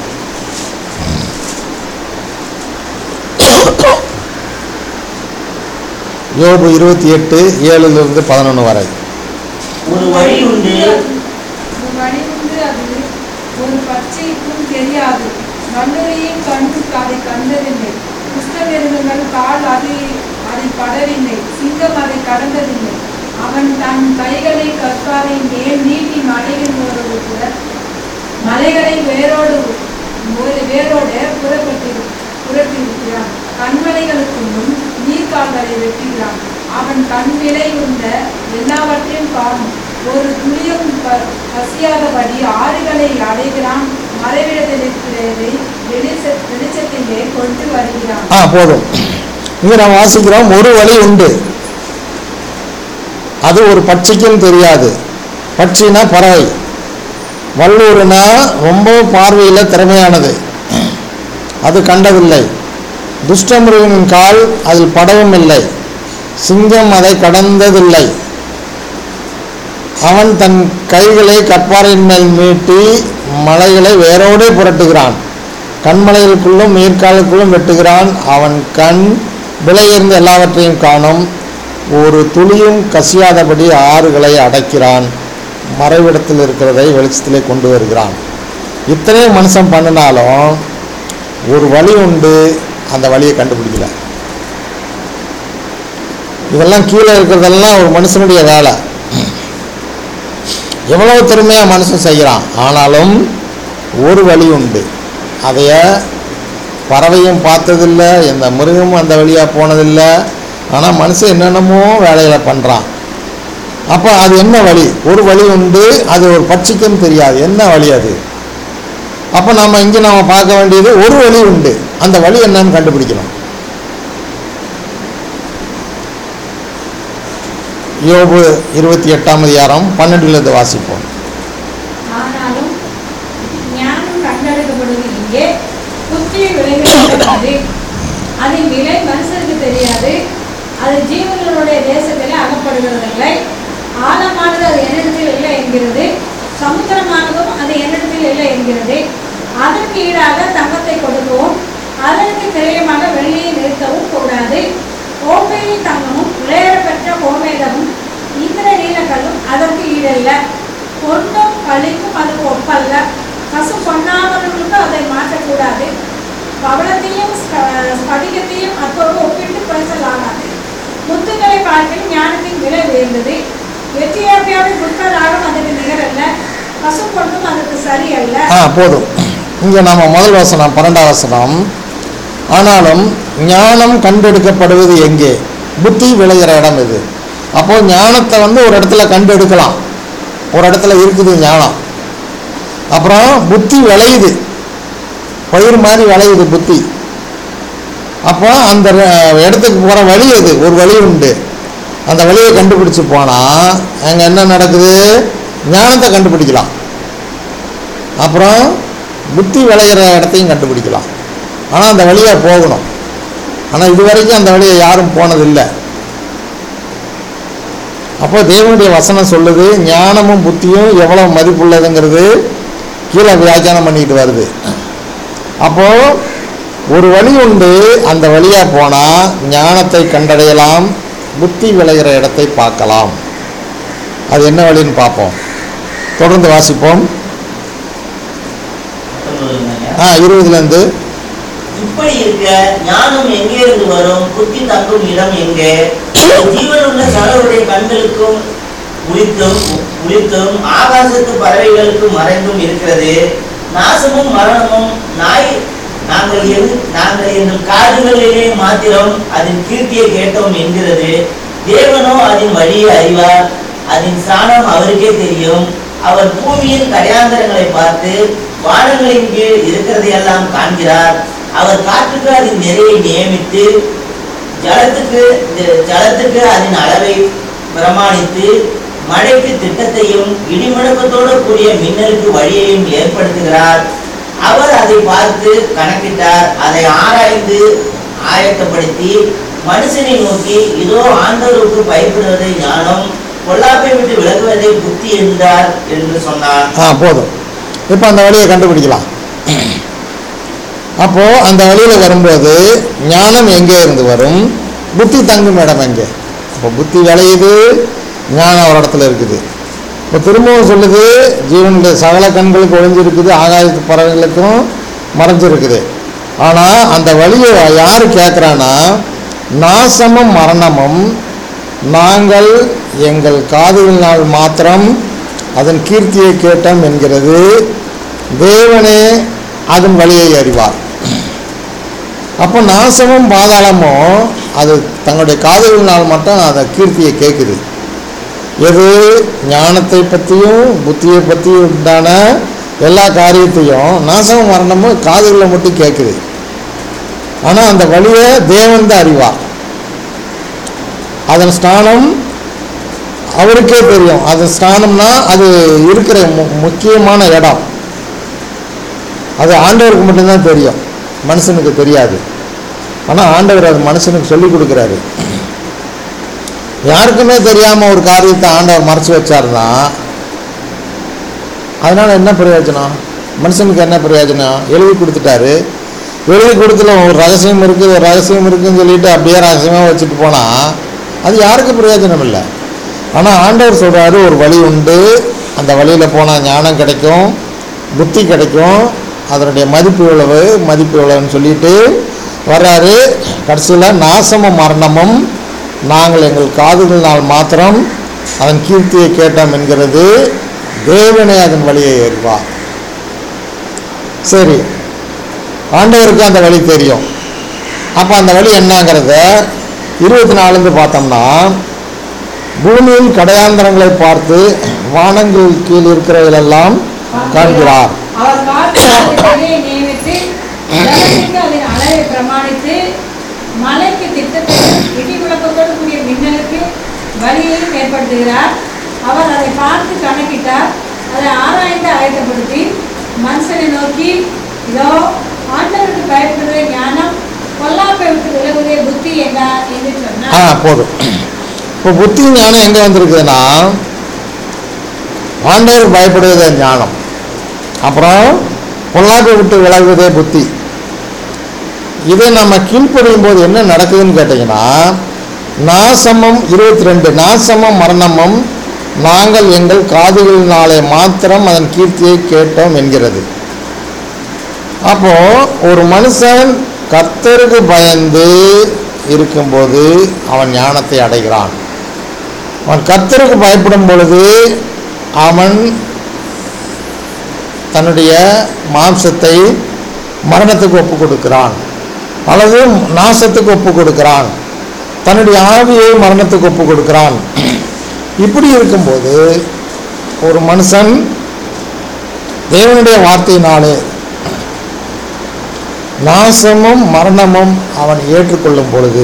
யோபு இருபத்தி எட்டு ஏழுலேருந்து பதினொன்று வரை ஒரு வழி உண்டு ஒரு வழி உண்டு அது ஒரு பச்சைக்கும் தெரியாது வல்லுரையும் கண்டு அதை கண்டதில்லை குஷ்டமிருந்தங்கள் கால் அதை அதை படவில்லை சிங்கம் அதை கடந்ததில்லை அவன் தன் கைகளை கற்பாரை மேல் நீட்டி மலைகள் கூட மலைகளை வேரோடு ஒரு வேரோடு புறப்பட்டு புரட்டியிருக்கிறான் கண்மலைகளுக்கு முன் நீர்க்கால்களை வெட்டுகிறான் அவன் கண் விலை உண்ட எல்லாவற்றையும் காணும் ஒரு துளியும் ப- பசியாதபடி ஆறுகளை அடைகிறான் மறைவிடத்தில் இருக்கிறதை வெளிச்ச வெளிச்சத்திலே கொண்டு வருகிறான் ஆ போதும் இங்கே நாம் வாசிக்கிறோம் ஒரு வழி உண்டு அது ஒரு பட்சிக்கும் தெரியாது பட்சினா பறவை வல்லூர்னா ரொம்ப பார்வையில் திறமையானது அது கண்டதில்லை துஷ்டமிருகனின் கால் அதில் படவும் இல்லை சிங்கம் அதை கடந்ததில்லை அவன் தன் கைகளை கற்பாறையின் மேல் மீட்டி மலைகளை வேரோடே புரட்டுகிறான் கண்மலைகளுக்குள்ளும் நீர்க்காலுக்குள்ளும் வெட்டுகிறான் அவன் கண் விலையிருந்த எல்லாவற்றையும் காணும் ஒரு துளியும் கசியாதபடி ஆறுகளை அடைக்கிறான் மறைவிடத்தில் இருக்கிறதை வெளிச்சத்திலே கொண்டு வருகிறான் இத்தனையும் மனுஷன் பண்ணினாலும் ஒரு வழி உண்டு அந்த வழியை கண்டுபிடிக்கல இதெல்லாம் கீழே இருக்கிறதெல்லாம் ஒரு மனுஷனுடைய வேலை எவ்வளவு திறமையாக மனுஷன் செய்கிறான் ஆனாலும் ஒரு வழி உண்டு அதைய பறவையும் பார்த்ததில்லை எந்த மிருகமும் அந்த வழியாக போனதில்லை ஆனால் மனுஷன் என்னென்னமோ வேலைகளை பண்ணுறான் அப்போ அது என்ன வழி ஒரு வழி உண்டு அது ஒரு பட்சிக்கும் தெரியாது என்ன வழி அது அப்போ நம்ம இங்கே நம்ம பார்க்க வேண்டியது ஒரு வழி உண்டு அந்த வழி என்னன்னு கண்டுபிடிக்கணும் யோபு இருபத்தி எட்டாம் அதிகாரம் பன்னெண்டுலேருந்து வாசிப்போம் ஆனாலும் ஞானம் கண்டெடுக்கப்படுவது இங்கே புத்தி விளைவிக்கப்பட்டது அதன் விலை மனுஷருக்கு தெரியாது அது ஜீவன்களுடைய தேசத்திலே அகப்படுகிறதில்லை ஆழமானது அது என்னிடத்தில் இல்லை என்கிறது சமுத்திரமானதும் அது என்னிடத்தில் இல்லை என்கிறது அதற்கு ஈடாக தங்கத்தை கொடுக்கவும் அதற்கு கிரயமாக வெள்ளியை நிறுத்தவும் கூடாது கோப்பையின் தங்கமும் விளையாடப்பெற்ற கோமேதமும் இந்திர நீலக்கல்லும் அதற்கு ஈடல்ல பொன்னும் களிக்கும் அது ஒப்பல்ல பசு பொன்னானவர்களுக்கு அதை மாற்றக்கூடாது பவளத்தையும் ஸ்ப- ஸ்படிகத்தையும் அத்தோடு ஒப்பிட்டு பேசலாகாது முத்துக்களை பார்க்கிலும் ஞானத்தின் விலை உயர்ந்தது எத்தியோப்பியாவின் புத்தராகம் அதற்கு நிகரல்ல பசு பொண்ணும் அதற்கு சரியல்ல ஆ போதும் இங்கே நம்ம முதல் வசனம் பன்னெண்டாம் வசனம் ஆனாலும் ஞானம் கண்டெடுக்கப்படுவது எங்கே புத்தி விளைகிற இடம் இது அப்போ ஞானத்தை வந்து ஒரு இடத்துல கண்டெடுக்கலாம் ஒரு இடத்துல இருக்குது ஞானம் அப்புறம் புத்தி விளையுது பயிர் மாதிரி விளையுது புத்தி அப்போ அந்த ர- இடத்துக்கு போகிற வழி அது ஒரு வழி உண்டு அந்த வழியை கண்டுபிடிச்சு போனால் அங்கே என்ன நடக்குது ஞானத்தை கண்டுபிடிக்கலாம் அப்புறம் புத்தி விளையிற இடத்தையும் கண்டுபிடிக்கலாம் ஆனால் அந்த வழியாக போகணும் ஆனால் இது வரைக்கும் அந்த வழியை யாரும் போனதில்லை அப்போ தேவனுடைய வசனம் சொல்லுது ஞானமும் புத்தியும் எவ்வளோ மதிப்புள்ளதுங்கிறது கீழே வியாக்கியானம் பண்ணிட்டு வருது அப்போது ஒரு வழி உண்டு அந்த வழியாக போனால் ஞானத்தை கண்டடையலாம் புத்தி விளைகிற இடத்தை பார்க்கலாம் அது என்ன வழின்னு பார்ப்போம் தொடர்ந்து வாசிப்போம் பத்தொன்பதுங்க. ஆ இருபதுலேருந்து இப்படி இருக்க ஞானம் எங்கே இருந்து வரும் புத்தி தங்கும் இடம் எங்கே ஜீவனுள்ள சகலுடைய கண்களுக்கும் உளித்தும் உளித்தும் ஆகாசத்து பறவைகளுக்கும் மறைந்தும் இருக்கிறது நாசமும் மரணமும் நாய் நாங்கள் எது நாங்கள் எங்கள் காதுகளிலே மாத்திரம் அதன் கீர்த்தியை கேட்டோம் என்கிறது தேவனோ அதன் வழியை அறிவார் அதன் சாணம் அவருக்கே தெரியும் அவர் பூமியின் கடையாந்தரங்களை பார்த்து வானங்களின் கீழ் இருக்கிறதையெல்லாம் காண்கிறார் அவர் காற்றுக்கு அதன் நிறையை நியமித்து ஜலத்துக்கு ஜலத்துக்கு அதன் அளவை பிரமாணித்து மழைக்கு திட்டத்தையும் இடிமுழக்கத்தோடு கூடிய மின்னலுக்கு வழியையும் ஏற்படுத்துகிறார் அவர் அதை பார்த்து கணக்கிட்டார் அதை ஆராய்ந்து ஆயத்தப்படுத்தி மனுஷனை நோக்கி இதோ ஆண்டவருக்கு பயப்படுவதை ஞானம் பொல்லாப்பை விட்டு விலகுவதை புத்தி என்றார் என்று சொன்னார் ஆ போதும் இப்போ அந்த வழியை கண்டுபிடிக்கலாம் அப்போது அந்த வழியில் வரும்போது ஞானம் எங்கே இருந்து வரும் புத்தி தங்கும் இடம் எங்கே அப்போ புத்தி விளையுது ஞானம் ஒரு இடத்துல இருக்குது இப்போ திரும்பவும் சொல்லுது ஜீவனுடைய சகல கண்களுக்கு ஒளிஞ்சிருக்குது ஆகாயத்து பறவைகளுக்கும் மறைஞ்சிருக்குது ஆனால் அந்த வழியை யார் கேட்குறான்னா நாசமும் மரணமும் நாங்கள் எங்கள் காதுகளினால் மாத்திரம் அதன் கீர்த்தியை கேட்டோம் என்கிறது தேவனே அதன் வழியை அறிவார் அப்போ நாசமும் பாதாளமும் அது தங்களுடைய காதுகளினால் மட்டும் அந்த கீர்த்தியை கேட்குது எது ஞானத்தை பற்றியும் புத்தியை பற்றியும் உண்டான எல்லா காரியத்தையும் நாசமும் மரணமும் காதுகளில் மட்டும் கேட்குது ஆனால் அந்த வழியை தேவன் தான் அறிவார் அதன் ஸ்தானம் அவருக்கே தெரியும் அதன் ஸ்தானம்னா அது இருக்கிற மு- முக்கியமான இடம் அது ஆண்டவருக்கு மட்டும்தான் தெரியும் மனுஷனுக்கு தெரியாது ஆனால் ஆண்டவர் அது மனுஷனுக்கு சொல்லி கொடுக்குறாரு யாருக்குமே தெரியாமல் ஒரு காரியத்தை ஆண்டவர் மறைச்சு வச்சாருன்னா அதனால் என்ன பிரயோஜனம் மனுஷனுக்கு என்ன பிரயோஜனம் எழுதி கொடுத்துட்டாரு எழுதி கொடுத்துல ஒரு ரகசியம் இருக்குது ஒரு ரகசியம் இருக்குன்னு சொல்லிட்டு அப்படியே ரகசியமாக வச்சுட்டு போனால் அது யாருக்கு பிரயோஜனம் இல்லை ஆனால் ஆண்டவர் சொல்கிறாரு ஒரு வழி உண்டு அந்த வழியில் போனால் ஞானம் கிடைக்கும் புத்தி கிடைக்கும் அதனுடைய மதிப்பு எவ்வளவு மதிப்பு எவ்வளவுன்னு சொல்லிட்டு வர்றாரு கடைசியில் நாசமும் மரணமும் நாங்கள் எங்கள் காதுகளினால் மாத்திரம் அதன் கீர்த்தியை கேட்டோம் என்கிறது தேவனே அதன் வழியை அறிவார் சரி ஆண்டவருக்கு அந்த வழி தெரியும் அப்போ அந்த வழி என்னங்கிறத இருபத்தி நாலுந்து பார்த்தோம்னா பூமியின் கடையாந்தரங்களை பார்த்து வானங்கள் கீழ் இருக்கிறவைகளெல்லாம் காண்கிறார் அவர் காற்று அதன் வழியை நியமித்து ஜலத்துக்கு அதன் அளவை பிரமாணித்து மலைக்கு திட்டத்தையும் இடி முழக்கத்தோடு கூடிய மின்னலுக்கு வழியையும் ஏற்படுத்துகிறார் அவர் அதை பார்த்து கணக்கிட்டார் அதை ஆராய்ந்து ஆயத்தப்படுத்தி மனுஷனை நோக்கி இதோ ஆண்டவருக்கு பயப்படுகிற ஞானம் பொல்லாப்பை விட்டு விலகுவதே புத்தி என்றார் என்று ஆ சொன்னார் போதும் இப்போ புத்தி ஞானம் எங்கே வந்திருக்குதுன்னா ஆண்டவர் பயப்படுவதே ஞானம் அப்புறம் பொல்லாப்பை விட்டு விலகுவதே புத்தி இதை நம்ம கீழ்ப்படியும் போது என்ன நடக்குதுன்னு கேட்டிங்கன்னா நாசமும் இருபத்தி ரெண்டு நாசமும் மரணமும் நாங்கள் எங்கள் காதுகளினாலே மாத்திரம் அதன் கீர்த்தியை கேட்டோம் என்கிறது அப்போ ஒரு மனுஷன் கர்த்தருக்கு பயந்து இருக்கும்போது அவன் ஞானத்தை அடைகிறான் அவன் கர்த்தருக்கு பயப்படும் பொழுது அவன் தன்னுடைய மாம்சத்தை மரணத்துக்கு ஒப்பு கொடுக்கிறான் அல்லது நாசத்துக்கு ஒப்பு கொடுக்கிறான் தன்னுடைய ஆவியை மரணத்துக்கு ஒப்பு கொடுக்கிறான் இப்படி இருக்கும்போது ஒரு மனுஷன் தேவனுடைய வார்த்தையினாலே நாசமும் மரணமும் அவன் ஏற்றுக்கொள்ளும் பொழுது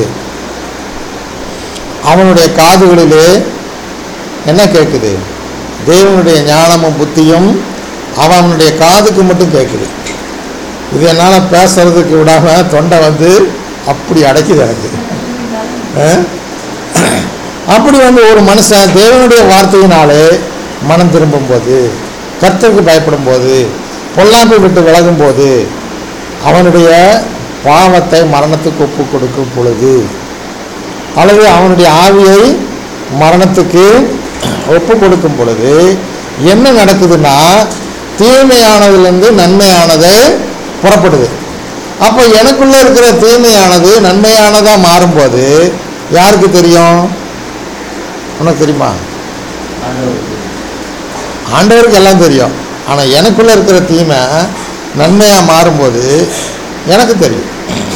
அவனுடைய காதுகளிலே என்ன கேட்குது தேவனுடைய ஞானமும் புத்தியும் அவனுடைய காதுக்கு மட்டும் கேட்குது இது என்னால் பேசுறதுக்கு விடாமல் தொண்டை வந்து அப்படி அடைக்குது எனக்கு அஹ்? அப்படி வந்து ஒரு மனுஷன் தேவனுடைய வார்த்தையினாலே மனம் திரும்பும்போது கர்த்தருக்கு பயப்படும் போது பொல்லாப்பை விட்டு விலகும் போது அவனுடைய பாவத்தை மரணத்துக்கு ஒப்பு கொடுக்கும் பொழுது அல்லது அவனுடைய ஆவியை மரணத்துக்கு ஒப்பு கொடுக்கும் பொழுது என்ன நடக்குதுன்னா தீமையானதுலேருந்து நன்மையானது புறப்படுது அப்போ எனக்குள்ளே இருக்கிற தீமையானது நன்மையானதாக மாறும்போது யாருக்கு தெரியும் உனக்கு தெரியுமா ஆண்டவருக்கு ஆண்டவருக்கு எல்லாம் தெரியும் ஆனால் எனக்குள்ளே இருக்கிற தீமை நன்மையாக மாறும்போது எனக்கு தெரியும்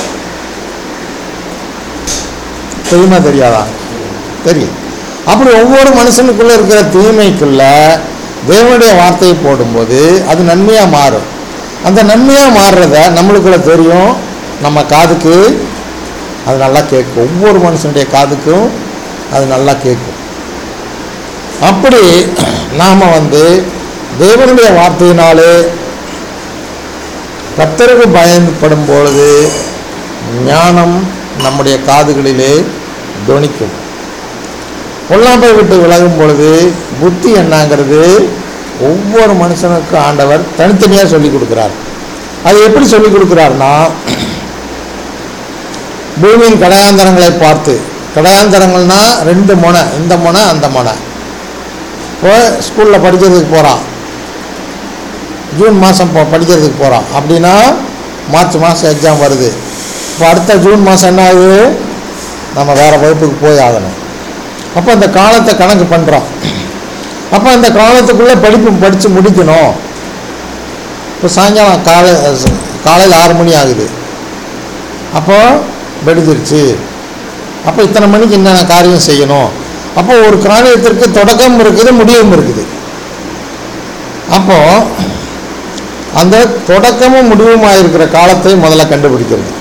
தெரியுமா தெரியாதா தெரியும் அப்படி ஒவ்வொரு மனுஷனுக்குள்ளே இருக்கிற தீமைக்குள்ள தேவனுடைய வார்த்தையை போடும்போது அது நன்மையாக மாறும் அந்த நன்மையாக மாறுறத நம்மளுக்குள்ள தெரியும் நம்ம காதுக்கு அது நல்லா கேட்கும் ஒவ்வொரு மனுஷனுடைய காதுக்கும் அது நல்லா கேட்கும் அப்படி நாம் வந்து தேவனுடைய வார்த்தையினாலே கர்த்தருக்கு பயன்படும் பொழுது ஞானம் நம்முடைய காதுகளிலே தொனிக்கும் பொல்லாப்பை விட்டு விலகும் பொழுது புத்தி என்னங்கிறது ஒவ்வொரு மனுஷனுக்கும் ஆண்டவர் தனித்தனியாக சொல்லி கொடுக்குறார் அது எப்படி சொல்லி கொடுக்குறாருன்னா பூமியின் கடையாந்தரங்களை பார்த்து கடையாந்தரங்கள்னா ரெண்டு முனை இந்த முனை அந்த முனை இப்போ ஸ்கூலில் படிக்கிறதுக்கு போகிறான் ஜூன் மாதம் போ படிக்கிறதுக்கு போகிறான் அப்படின்னா மார்ச் மாதம் எக்ஸாம் வருது இப்போ அடுத்த ஜூன் மாதம் என்ன ஆகுது நம்ம வேறு வகுப்புக்கு போய் ஆகணும் அப்போ அந்த காலத்தை கணக்கு பண்ணுறோம் அப்போ அந்த காலத்துக்குள்ளே படிப்பு படித்து முடிக்கணும் இப்போ சாயங்காலம் காலை காலையில் ஆறு மணி ஆகுது அப்போ வெடிஞ்சிருச்சு அப்போ இத்தனை மணிக்கு என்னென்ன காரியம் செய்யணும் அப்போ ஒரு காரியத்திற்கு தொடக்கம் இருக்குது முடிவும் இருக்குது அப்போ அந்த தொடக்கமும் முடிவுமாக இருக்கிற காலத்தை முதல்ல கண்டுபிடிக்கிறது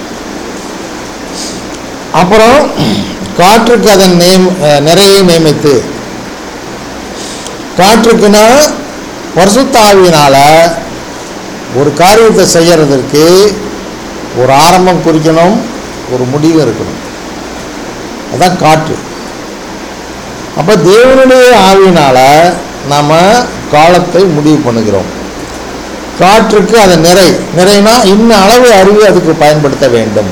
அப்புறம் காற்றுக்கு அதன் நேம் அஹ், நிறையை நியமித்து காற்றுக்குன்னா பரிசுத்த ஆவியினால ஒரு காரியத்தை செய்யறதற்கு ஒரு ஆரம்பம் குறிக்கணும் ஒரு முடிவு இருக்கணும் அதான் காற்று அப்போ தேவனுடைய ஆவியினால நாம் காலத்தை முடிவு பண்ணுகிறோம் காற்றுக்கு அது நிறை நிறைனா இன்ன அளவு அறிவு அதுக்கு பயன்படுத்த வேண்டும்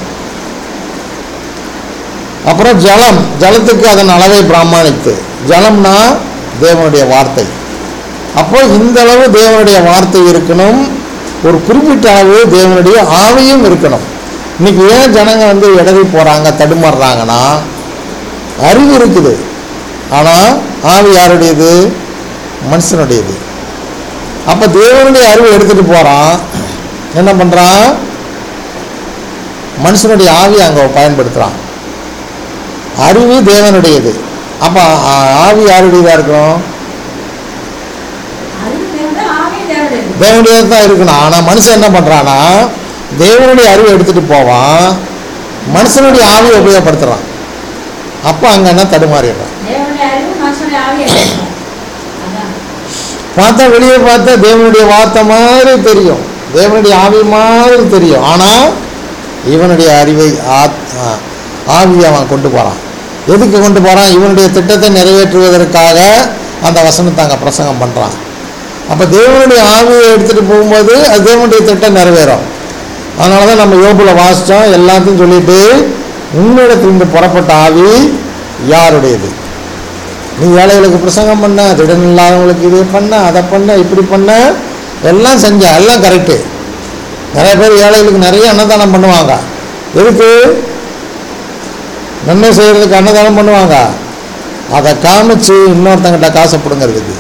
அப்புறம் ஜலம் ஜலத்துக்கு அதன் அளவை பிராமணித்து ஜலம்னா தேவனுடைய வார்த்தை அப்போ இந்த அளவு தேவனுடைய வார்த்தை இருக்கணும் ஒரு குறிப்பிட்ட அளவு தேவனுடைய ஆவியும் இருக்கணும் இன்னைக்கு ஏன் ஜனங்க வந்து இடறி போகிறாங்க தடுமாறுறாங்கன்னா அறிவு இருக்குது ஆனால் ஆவி யாருடையது மனுஷனுடையது அப்போ தேவனுடைய அறிவை எடுத்துகிட்டு போகிறான் என்ன பண்ணுறான் மனுஷனுடைய ஆவி அங்கே பயன்படுத்துகிறான் அறிவு தேவனுடையது அப்போ ஆவி யாருடையதாக இருக்கும் அறிவு தேவனுடைய ஆவி தேவனுடையது தேவனுடையது தான் இருக்கணும் ஆனால் மனுஷன் என்ன பண்ணுறான்னா தேவனுடைய அறிவை எடுத்துகிட்டு போவான் மனுஷனுடைய ஆவியை உபயோகப்படுத்துகிறான் அப்போ அங்கே என்ன தடுமாறிடுறான் தேவனுடைய தேவனுடைய அறிவு மனுஷனுடைய ஆவி அறிவு. அதான் பார்த்தா வெளியே பார்த்தா தேவனுடைய வார்த்தை மாதிரி தெரியும் தேவனுடைய ஆவி மாதிரி தெரியும் ஆனால் இவனுடைய அறிவை ஆத் ஆ- ஆவியை அவன் கொண்டு போகிறான் எதுக்கு கொண்டு போகிறான் இவனுடைய திட்டத்தை நிறைவேற்றுவதற்காக அந்த வசனத்தை அங்கே பிரசங்கம் பண்ணுறான் அப்போ தேவனுடைய ஆவியை எடுத்துகிட்டு போகும்போது அது தேவனுடைய திட்டம் நிறைவேறும் அதனால தான் நம்ம யோபுல வாசித்தோம் எல்லாத்தையும் சொல்லிட்டு உன்னிடத்திலிருந்து புறப்பட்ட ஆவி யாருடையது நீ ஏழைகளுக்கு பிரசங்கம் பண்ண திடன் இல்லாதவங்களுக்கு இது பண்ண அதை பண்ண இப்படி பண்ண எல்லாம் செஞ்ச எல்லாம் கரெக்டு நிறைய பேர் ஏழைகளுக்கு நிறைய அன்னதானம் பண்ணுவாங்க எதுக்கு நன்மை செய்கிறதுக்கு அன்னதானம் பண்ணுவாங்க அதை காமிச்சு இன்னொருத்தங்கிட்ட காசை பிடுங்கிறதுக்கு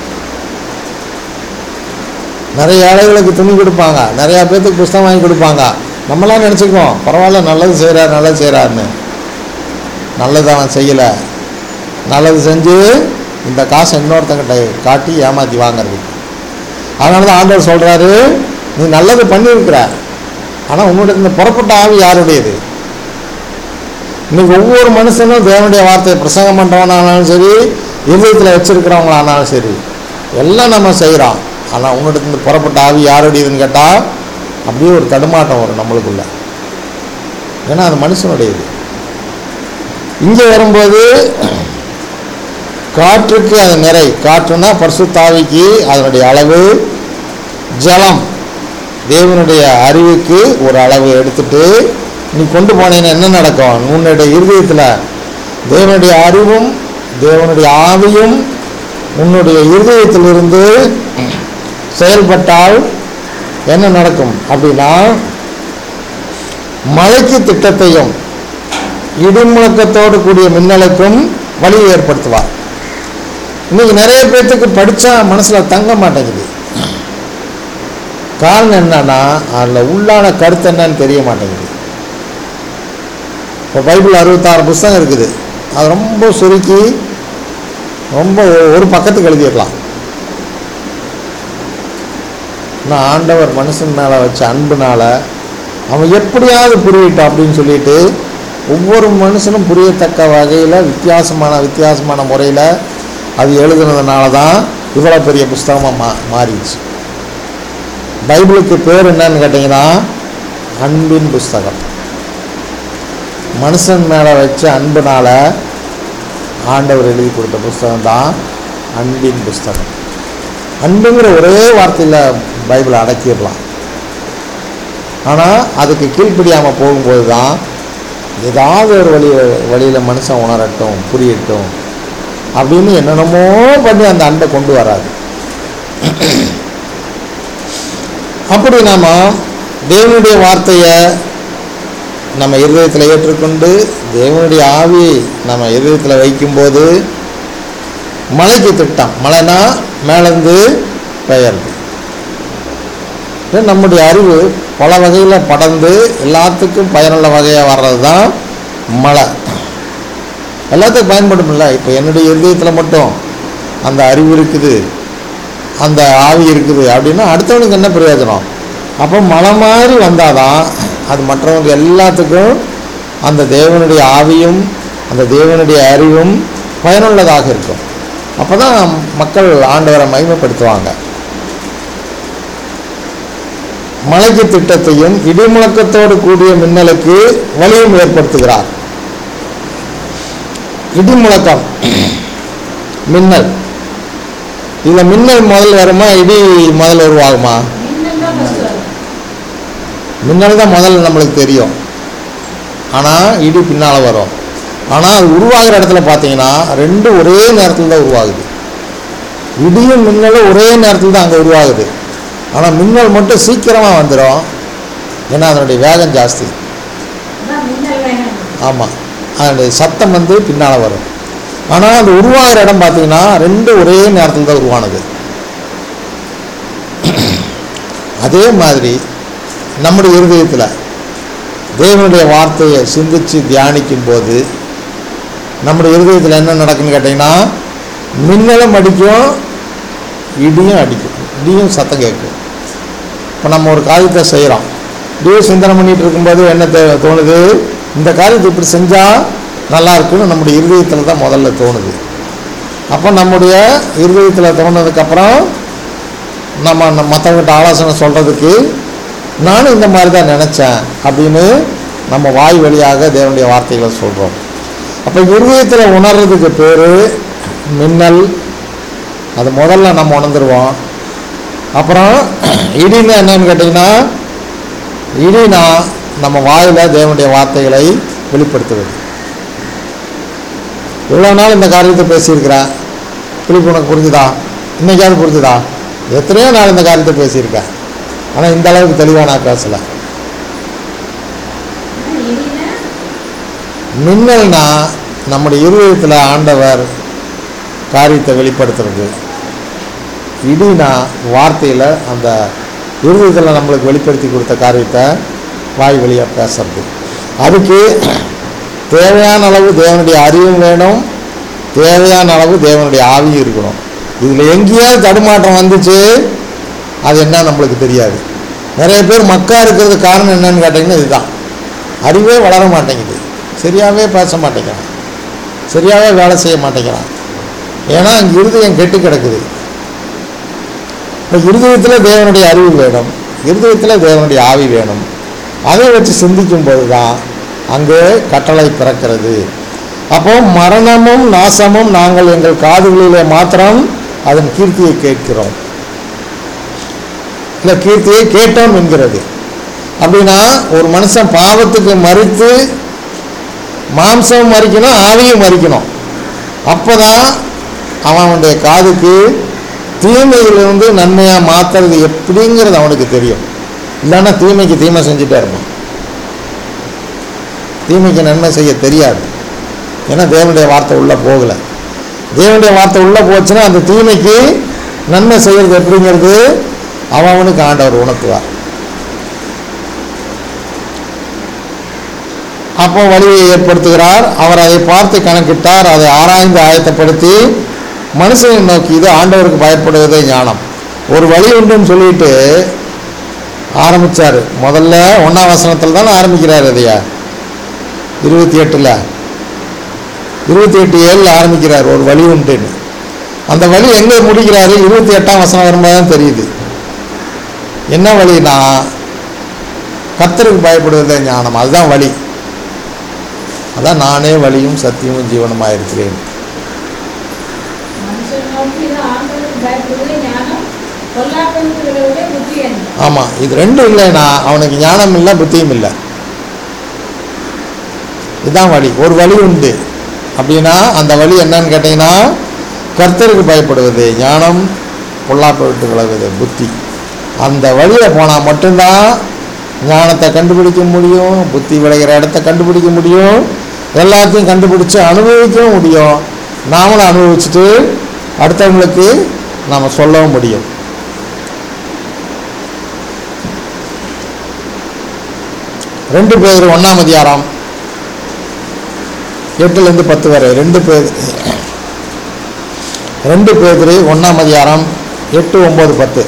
நிறைய ஏழைகளுக்கு துணி கொடுப்பாங்க நிறையா பேர்த்துக்கு புஸ்தகம் வாங்கி கொடுப்பாங்க நம்மளாம் நினச்சிக்குவோம் பரவாயில்ல நல்லது செய்கிறார் நல்லது செய்கிறாருன்னு நல்லது அவன் செய்யலை நல்லது செஞ்சு இந்த காசை இன்னொருத்தங்கிட்ட காட்டி ஏமாற்றி வாங்குறது அதனால தான் ஆண்டவர் சொல்கிறாரு நீ நல்லது பண்ணியிருக்கிற ஆனால் உன்னோட இந்த புறப்பட்ட ஆவி யாருடையது இன்னைக்கு ஒவ்வொரு மனுஷனும் தேவனுடைய வார்த்தையை பிரசங்கம் பண்ணுறவனானாலும் சரி இருதயத்தில் வச்சிருக்கிறவங்களானாலும் சரி எல்லாம் நம்ம செய்கிறோம் ஆனால் உன்னோட இந்த புறப்பட்ட ஆவி யாருடையதுன்னு கேட்டால் அப்படியே ஒரு தடுமாட்டம் வரும் நம்மளுக்குள்ள ஏன்னா அது மனுஷனுடையது இங்கே வரும்போது காற்றுக்கு அது நிறை காற்றுனா பரிசுத்தாவிக்கு அதனுடைய அளவு ஜலம் தேவனுடைய அறிவுக்கு ஒரு அளவு எடுத்துட்டு நீ கொண்டு போனீங்கன்னா என்ன நடக்கும் உன்னுடைய இருதயத்தில் தேவனுடைய அறிவும் தேவனுடைய ஆவியும் உன்னுடைய இருதயத்திலிருந்து செயல்பட்டால் என்ன நடக்கும் அப்படின்னா மழைக்கு திட்டத்தையும் இடிமுழக்கத்தோடு கூடிய மின்னலுக்கும் வழியை ஏற்படுத்துவார் இன்னைக்கு நிறைய பேர்த்துக்கு படித்தா மனசில் தங்க மாட்டேங்குது காரணம் என்னன்னா அதில் உள்ளான கருத்து என்னன்னு தெரிய மாட்டேங்குது இப்போ பைபிள் அறுபத்தாறு புஸ்தகம் இருக்குது அது ரொம்ப சுருக்கி ரொம்ப ஒரு- ஒரு பக்கத்துக்கு எழுதிடலாம் நான் ஆண்டவர் மனுஷன் மேலே வச்ச அன்புனால அவன் எப்படியாவது புரியட்டும் அப்படின்னு சொல்லிட்டு ஒவ்வொரு மனுஷனும் புரியத்தக்க வகையில் வித்தியாசமான வித்தியாசமான முறையில் அது எழுதுனதுனால தான் இவ்வளோ பெரிய புஸ்தகமாக மா மாறிடுச்சு பைபிளுக்கு பேர் என்னன்னு கேட்டிங்கன்னா அன்பின் புஸ்தகம் மனுஷன் மேலே வச்ச அன்புனால ஆண்டவர் எழுதி கொடுத்த புஸ்தகம் தான் அன்பின் புஸ்தகம் அன்புங்கிற ஒரே வார்த்தையில் பைபிளை அடக்கிடலாம் ஆனால் அதுக்கு கீழ்ப்படியாமல் போகும்போது தான் ஏதாவது ஒரு வழி வழியில் மனுஷன் உணரட்டும் புரியட்டும் அப்படின்னு என்னென்னமோ பண்ணி அந்த அன்பை கொண்டு வராது அப்படி நாம தேவனுடைய வார்த்தையை நம்ம இருதயத்தில் ஏற்றுக்கொண்டு தேவனுடைய ஆவியை நம்ம இருதயத்தில் வைக்கும்போது மலைக்கு திட்டம் மலைனா மேலேருந்து பெயர்ந்து இது நம்முடைய அறிவு பல வகையில் படர்ந்து எல்லாத்துக்கும் பயனுள்ள வகையாக வர்றது தான் மழை எல்லாத்துக்கும் பயன்படும்ல இப்போ என்னுடைய இருதயத்தில் மட்டும் அந்த அறிவு இருக்குது அந்த ஆவி இருக்குது அப்படின்னா அடுத்தவனுக்கு என்ன பிரயோஜனம் அப்போ மழை மாதிரி வந்தால் தான் அது மற்றவங்க எல்லாத்துக்கும் அந்த தேவனுடைய ஆவியும் அந்த தேவனுடைய அறிவும் பயனுள்ளதாக இருக்கும் அப்போ தான் மக்கள் ஆண்டவரை மகிமைப்படுத்துவாங்க மலைக்கு திட்டத்தையும் இடிமுழக்கத்தோடு கூடிய மின்னலுக்கு வலியும் ஏற்படுத்துகிறார் இடிமுழக்கம் மின்னல் இதில் மின்னல் முதல் வருமா இடி முதல் உருவாகுமா மின்னல் தான் first வரும். மின்னல் தான் முதல்ல நம்மளுக்கு தெரியும் ஆனால் இடி பின்னால் வரும் ஆனால் அது உருவாகிற இடத்துல பார்த்தீங்கன்னா ரெண்டும் ஒரே நேரத்தில் தான் உருவாகுது இடியும் மின்னலும் ஒரே நேரத்தில் தான் அங்கே உருவாகுது ஆனால் மின்னல் மட்டும் சீக்கிரமாக வந்துடும் ஏன்னா அதனுடைய வேகம் ஜாஸ்தி அதான் மின்னல் வேணும். ஆமாம் அதனுடைய சத்தம் வந்து பின்னால் வரும் ஆனால் அந்த உருவாகிற இடம் பார்த்தீங்கன்னா ரெண்டும் ஒரே நேரத்தில் தான் உருவானது அதே மாதிரி நம்முடைய இருதயத்தில் தேவனுடைய வார்த்தையை சிந்திச்சு தியானிக்கும் போது நம்முடைய இருதயத்தில் என்ன நடக்குன்னு கேட்டிங்கன்னா மின்னலும் அடிக்கும் இடியும் அடிக்கும் இடியும் சத்தம் கேட்கும் இப்போ நம்ம ஒரு காரியத்தை செய்கிறோம் இப்படியே சிந்தனை பண்ணிட்டு இருக்கும்போது என்ன தே- தோணுது இந்த காரியத்தை இப்படி செஞ்சால் நல்லா இருக்குன்னு நம்முடைய இருதயத்தில் தான் முதல்ல தோணுது அப்போ நம்முடைய இருதயத்தில் தோணுனதுக்கப்புறம் நம்ம மற்றவங்கிட்ட ஆலோசனை சொல்கிறதுக்கு நானும் இந்த மாதிரி தான் நினச்சேன் அப்படின்னு நம்ம வாய் வழியாக தேவனுடைய வார்த்தைகளை சொல்கிறோம் அப்போ இருதயத்தில் உணர்றதுக்கு பேர் மின்னல் அது முதல்ல நம்ம உணர்ந்துருவோம் அப்புறம் இடின்னா என்னன்னு கேட்டிங்கன்னா இடினா நம்ம வாயில் தேவனுடைய வார்த்தைகளை வெளிப்படுத்துவது இவ்வளோ நாள் இந்த காரியத்தை பேசியிருக்கிறேன் பிலிப்பு உனக்கு புரிஞ்சுதா இன்னைக்காவது புரிஞ்சுதா எத்தனையோ நாள் இந்த காரியத்தை பேசியிருக்கேன் ஆனால் இந்த அளவுக்கு தெளிவாக நான் பேசலை இனிமே மின்னல்னா நம்முடைய இருதயத்தில் ஆண்டவர் காரியத்தை வெளிப்படுத்துறது இடினா வார்த்தையில் அந்த இருதயத்தில் நம்மளுக்கு வெளிப்படுத்தி கொடுத்த காரியத்தை வாய் வழியாக பேசுறது அதுக்கு தேவையான அளவு தேவனுடைய அறிவும் வேணும் தேவையான அளவு தேவனுடைய ஆவியும் இருக்கணும் இதில் எங்கேயாவது தடுமாற்றம் வந்துச்சு அது என்ன நம்மளுக்கு தெரியாது நிறைய பேர் மக்கா இருக்கிறது காரணம் என்னன்னு கேட்டிங்கன்னா இதுதான் அறிவே வளர மாட்டேங்குது சரியாகவே பேச மாட்டேங்கிறான் சரியாகவே வேலை செய்ய மாட்டேங்கிறான் ஏன்னா அங்கே இருதயம் கெட்டு கிடக்குது இப்போ இருதயத்தில் தேவனுடைய அறிவு வேணும் இருதயத்தில் தேவனுடைய ஆவி வேணும் அதை வச்சு சிந்திக்கும் போது தான் அங்கே கட்டளை பிறக்கிறது அப்போ மரணமும் நாசமும் நாங்கள் எங்கள் காதுகளிலே மாத்திரம் அதன் கீர்த்தியை கேட்கிறோம் இல்லை கீர்த்தியை கேட்டோம் என்கிறது அப்படின்னா ஒரு மனுஷன் பாவத்துக்கு மறித்து மாம்சம் மறிக்கணும் ஆவியும் மறிக்கணும் அப்போதான் அவனுடைய காதுக்கு தீமையிலிருந்து நன்மையாக மாற்றுறது எப்படிங்கிறது அவனுக்கு தெரியும் இல்லைன்னா தீமைக்கு தீமை செஞ்சுட்டே இருப்பான் தீமைக்கு நன்மை செய்ய தெரியாது ஏன்னா தேவனுடைய வார்த்தை உள்ளே போகலை தேவனுடைய வார்த்தை உள்ளே போச்சுன்னா அந்த தீமைக்கு நன்மை செய்கிறது எப்படிங்கிறது அவன் அவனுக்கு ஆண்டவர் உணர்த்துவார் அப்போ வழியை ஏற்படுத்துகிறார் அவர் அதை பார்த்து கணக்கிட்டார் அதை ஆராய்ந்து ஆயத்தப்படுத்தி மனுஷனை நோக்கி இது ஆண்டவருக்கு பயப்படுவதே ஞானம் ஒரு வழி உண்டுன்னு சொல்லிட்டு ஆரம்பிச்சார் முதல்ல ஒன்றாம் வசனத்தில் தானே ஆரம்பிக்கிறார் அதையா இருபத்தி எட்டில் இருபத்தி எட்டு ஏழில் ஆரம்பிக்கிறார் ஒரு வழி உண்டுன்னு அந்த வழி எங்கே முடிக்கிறாரு இருபத்தி எட்டாம் வசனம் வரும்போது தான் தெரியுது என்ன வழினா கர்த்தருக்கு பயப்படுவதே ஞானம் அதுதான் வழி அதான் நானே வழியும் சத்தியமும் ஜீவனுமாக இருக்கிறேன் மனுஷன் நோக்கி ஆண்டவருக்கு பயப்படுவது ஞானம் பொல்லாப்பனுடைய புத்தி என்ன ஆமாம் இது ரெண்டும் இல்லைன்னா அவனுக்கு ஞானம் இல்லை புத்தியும் இல்லை இதுதான் வழி ஒரு வழி உண்டு அப்படின்னா அந்த வழி என்னன்னு கேட்டிங்கன்னா கர்த்தருக்கு பயப்படுவது ஞானம் பொல்லாப்பை விட்டு விலகுவது புத்தி அந்த வழியில் போனால் மட்டும்தான் ஞானத்தை கண்டுபிடிக்க முடியும் புத்தி விளைகிற இடத்த கண்டுபிடிக்க முடியும் எல்லாத்தையும் கண்டுபிடிச்சு அனுபவிக்கவும் முடியும் நாமளும் அனுபவிச்சுட்டு அடுத்தவங்களுக்கு நாம் சொல்லவும் முடியும் ரெண்டு பேர் ஒன்றாம் அதிகாரம் எட்டுலேருந்து பத்து வரை ரெண்டு பேர் ரெண்டு பேர் ஒன்றாம் அதிகாரம் எட்டு ஒம்பது பத்து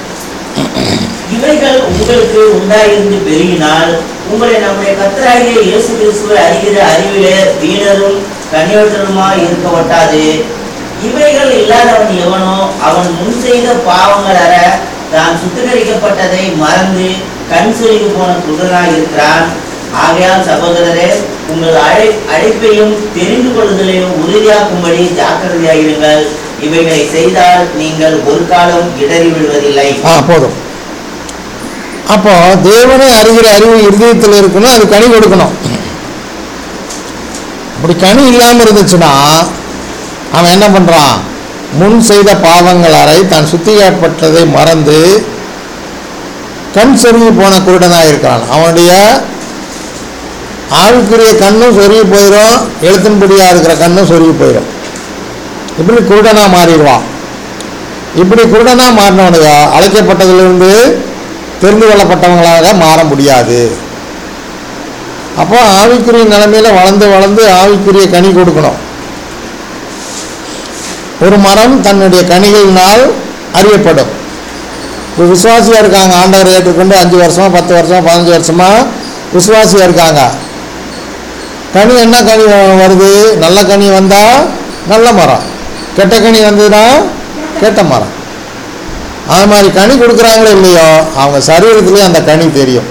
இவைகள் உங்களுக்கு உண்டாயிருந்து பெருகினால் உங்களை நம்முடைய கர்த்தராகிய இயேசு கிறிஸ்துவை அறிகிற அறிவிலே வீணரும் கனியோட்டருமாய் இருக்க ஒட்டாது இவைகள் இல்லாதவன் எவனோ அவன் முன் செய்த பாவங்கள் அற தான் சுத்திகரிக்கப்பட்டதை மறந்து கண் சொருகி போன குருடனாய் இருக்கிறான் ஆகையால் சகோதரரே உங்கள் அழை அழைப்பையும் தெரிந்து கொள்ளுதலையும் உறுதியாக்கும்படி ஜாக்கிரதையாயிருங்கள் இவைகளை செய்தால் நீங்கள் ஒரு காலம் இடறி விடுவதில்லை ஆ போதும் அப்போ தேவனை அறிகிற அறிவு இருதயத்தில் இருக்கணும் அது கனி கொடுக்கணும் அப்படி கனி இல்லாமல் இருந்துச்சுன்னா அவன் என்ன பண்ணுறான் முன் செய்த பாவங்கள் அறை தான் சுத்திகரிக்கப்பட்டதை மறந்து கண் சொருகி போன குருடனாக இருக்கிறான் அவனுடைய ஆவிக்குரிய கண்ணும் சொருகி போயிடும் எழுத்தின்படியாக இருக்கிற கண்ணும் சொருகி போயிடும் இப்படி குருடனாக மாறிடுவான் இப்படி குருடனாக மாறினவனுங்க அழைக்கப்பட்டதிலிருந்து தெரிந்து கொள்ளப்பட்டவங்களாக மாற முடியாது அப்போ ஆவிக்குரிய நிலைமையில் வளர்ந்து வளர்ந்து ஆவிக்குரிய கனி கொடுக்கணும் ஒரு மரம் தன்னுடைய கனிகளினால் அறியப்படும் இப்போ விசுவாசியாக இருக்காங்க ஆண்டவர் ஏற்றுக்கொண்டு அஞ்சு வருஷமா பத்து வருஷமா பதினஞ்சு வருஷமா விசுவாசியாக இருக்காங்க கனி என்ன கனி வருது நல்ல கனி வந்தால் நல்ல மரம் கெட்ட கனி வந்ததுன்னா கெட்ட மரம் அது மாதிரி கனி கொடுக்குறாங்களோ இல்லையோ அவங்க சரீரத்திலே அந்த கனி தெரியும்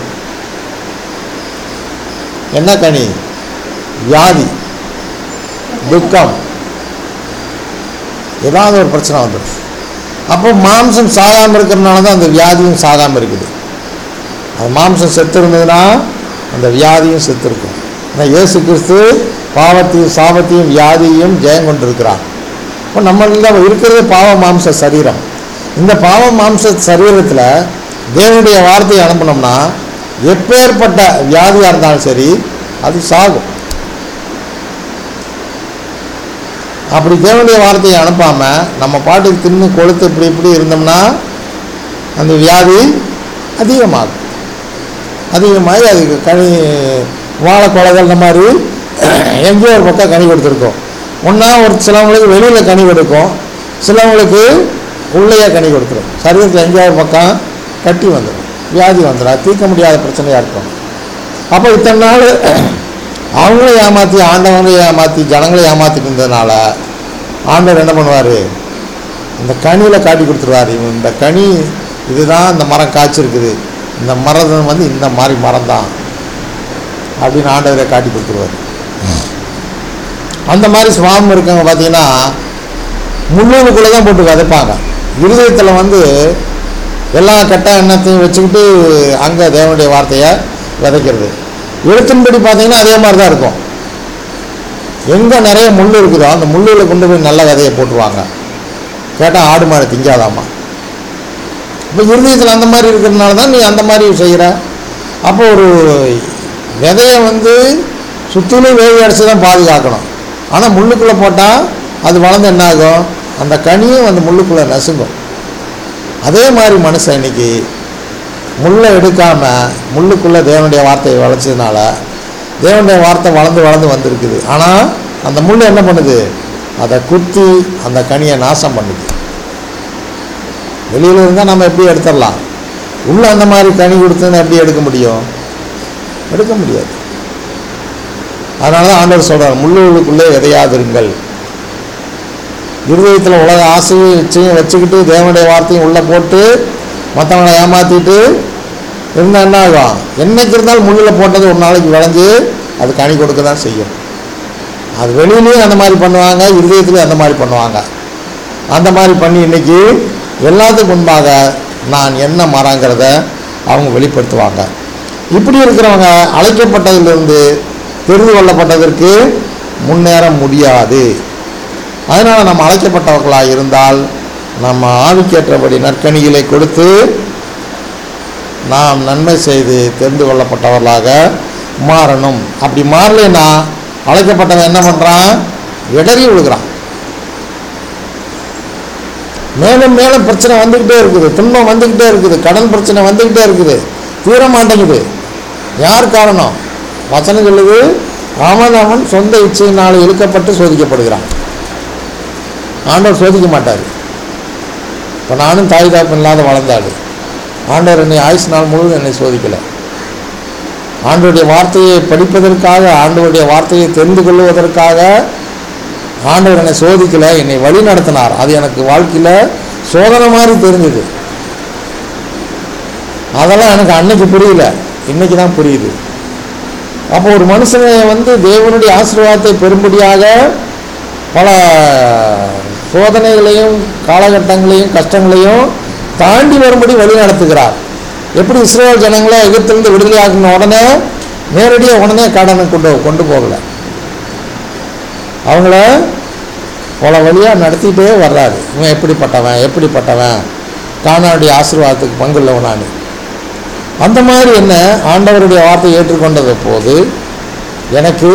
என்ன கனி வியாதி துக்கம் ஏதாவது ஒரு பிரச்சனை வந்துடும் அப்போ மாம்சம் சாகாமல் இருக்கிறதுனால தான் அந்த வியாதியும் சாகாமல் இருக்குது அது மாம்சம் செத்து இருந்ததுன்னா அந்த வியாதியும் செத்து இருக்கும் ஆனால் இயேசு கிறிஸ்து பாவத்தையும் சாபத்தையும் வியாதியையும் ஜெயம் கொண்டிருக்கிறார் இப்போ நம்மளில் இருக்கிறது பாவ மாம்ச சரீரம் இந்த பாவ மாம்ச சரீரத்தில் தேவனுடைய வார்த்தையை அனுப்பினோம்னா எப்பேற்பட்ட வியாதியாக இருந்தாலும் சரி அது சாகும் அப்படி தேவனுடைய வார்த்தையை அனுப்பாமல் நம்ம பாட்டுக்கு தின்னு கொளுத்து இப்படி இப்படி இருந்தோம்னா அந்த வியாதி அதிகமாகும் அதிகமாகி அதுக்கு கனி வாழை குலைகள் இந்த மாதிரி எங்கேயோ ஒரு பக்கம் கனி கொடுத்துருக்கோம் ஒன்றா ஒரு சிலவங்களுக்கு வெளியில் கனி கொடுக்கும் சிலவங்களுக்கு உள்ளேயே கனி கொடுத்துரும் சரீரத்தில் எங்கேயோ ஒரு பக்கம் கட்டி வந்துடும் வியாதி வந்துடும் அது தீர்க்க முடியாத பிரச்சனையாக இருக்கும் அப்போ இத்தனை நாள் அவங்களும் ஏமாற்றி ஆண்டவங்களையும் ஏமாற்றி ஜனங்களையும் ஏமாற்றிட்டு இருந்ததுனால ஆண்டவர் என்ன பண்ணுவார் இந்த கனியில் காட்டி கொடுத்துருவார் இவன் இந்த கனி இதுதான் இந்த மரம் காய்ச்சிருக்குது இந்த மரம் வந்து இந்த மாதிரி மரம் தான் அப்படின்னு ஆண்டவரை காட்டி கொடுத்துருவார் அந்த மாதிரி சுவாமம் இருக்கவங்க பார்த்தீங்கன்னா முள்ளூருக்குள்ளே தான் போட்டு விதைப்பாங்க இருதயத்தில் வந்து எல்லா கெட்ட எண்ணத்தையும் வச்சுக்கிட்டு அங்கே தேவனுடைய வார்த்தையை விதைக்கிறது எழுத்தின்படி பார்த்தீங்கன்னா அதே மாதிரி தான் இருக்கும் எங்கே நிறைய முள் இருக்குதோ அந்த முள்ளில் கொண்டு போய் நல்ல விதையை போட்டுருவாங்க கேட்டால் ஆடு மாடு திங்காதாம்மா இப்போ இருதயத்தில் அந்த மாதிரி இருக்கிறதுனால தான் நீ அந்த மாதிரி செய்கிற அப்போ ஒரு விதையை வந்து சுற்றிலும் வேவி அடித்து தான் பாதுகாக்கணும் ஆனால் முள்ளுக்குள்ளே போட்டால் அது வளர்ந்து என்ன ஆகும் அந்த கனியும் அந்த முள்ளுக்குள்ளே நசுங்கும் அதே மாதிரி மனுஷன் இன்னைக்கு முள்ளை எடுக்காமல் முள்ளுக்குள்ளே தேவனுடைய வார்த்தையை வளைச்சதுனால தேவனுடைய வார்த்தை வளர்ந்து வளர்ந்து வந்திருக்குது ஆனால் அந்த முள் என்ன பண்ணுது அதை குத்தி அந்த கனியை நாசம் பண்ணுது வெளியில் இருந்தால் நம்ம எப்படி எடுத்துடலாம் உள்ளே அந்த மாதிரி கனி கொடுத்ததுன்னு எப்படி எடுக்க முடியும் எடுக்க முடியாது அதனால தான் ஆண்டவர் சொல்கிறார் முள்ளுக்குள்ளே விதையாதிருங்கள் இருதயத்தில் உலக ஆசையும் இச்சையும் வச்சுக்கிட்டு தேவனுடைய வார்த்தையும் உள்ளே போட்டு மற்றவங்களை ஏமாற்றிட்டு இருந்தால் என்ன ஆகும் என்னைக்கு இருந்தாலும் முள்ளில் போட்டது ஒரு நாளைக்கு விளைஞ்சு அது கனி கொடுக்க தான் செய்யும் அது வெளியிலையும் அந்த மாதிரி பண்ணுவாங்க இருதயத்துலையும் அந்த மாதிரி பண்ணுவாங்க அந்த மாதிரி பண்ணி இன்னைக்கு எல்லாத்துக்கும் முன்பாக நான் என்ன மரங்கிறத அவங்க வெளிப்படுத்துவாங்க இப்படி இருக்கிறவங்க அழைக்கப்பட்டதிலிருந்து தெரிந்து கொள்ளப்பட்டதற்கு முன்னேற முடியாது அதனால் நம்ம அழைக்கப்பட்டவர்களாக இருந்தால் நம்ம ஆவிக்கேற்றபடி நற்கனிகளை கொடுத்து நாம் நன்மை செய்து தெரிந்து கொள்ளப்பட்டவர்களாக மாறணும் அப்படி மாறலைன்னா அழைக்கப்பட்டவன் என்ன பண்ணுறான் இடறி விழுகிறான் மேலும் மேலும் பிரச்சனை வந்துக்கிட்டே இருக்குது துன்பம் வந்துக்கிட்டே இருக்குது கடன் பிரச்சனை வந்துக்கிட்டே இருக்குது தீர மாட்டேங்குது யார் காரணம் வசனம் சொல்லுது அவன் அவன் சொந்த இச்சையினால் இழுக்கப்பட்டு சோதிக்கப்படுகிறான் ஆண்டவர் சோதிக்க மாட்டார் இப்போ நானும் தாய் தாப்பன் இல்லாத வளர்ந்தாடு ஆண்டவர் என்னை ஆயுசு நாள் முழுவதும் என்னை சோதிக்கலை ஆண்டவருடைய வார்த்தையை படிப்பதற்காக ஆண்டவருடைய வார்த்தையை தெரிந்து கொள்வதற்காக ஆண்டவர் என்னை சோதிக்கலை என்னை வழி நடத்தினார் அது எனக்கு வாழ்க்கையில் சோதனை மாதிரி தெரிஞ்சுது அதெல்லாம் எனக்கு அன்னைக்கு புரியல இன்னைக்கு தான் புரியுது அப்போ ஒரு மனுஷனை வந்து தேவனுடைய ஆசீர்வாதத்தை பெறும்படியாக பல சோதனைகளையும் காலகட்டங்களையும் கஷ்டங்களையும் தாண்டி வரும்படி வழி நடத்துகிறார் எப்படி இஸ்ரேல் ஜனங்களை எகிப்திலிருந்து விடுதலை ஆக்கின உடனே நேரடியாக உடனே கடனை கொண்டு கொண்டு போகலை அவங்கள பல வழியாக நடத்திட்டே வர்றாரு இவன் எப்படிப்பட்டவன் எப்படிப்பட்டவன் கானாவுடைய ஆசீர்வாதத்துக்கு பங்குள்ளவனானு அந்த மாதிரி என்ன ஆண்டவருடைய வார்த்தை ஏற்றுக்கொண்டது போது எனக்கு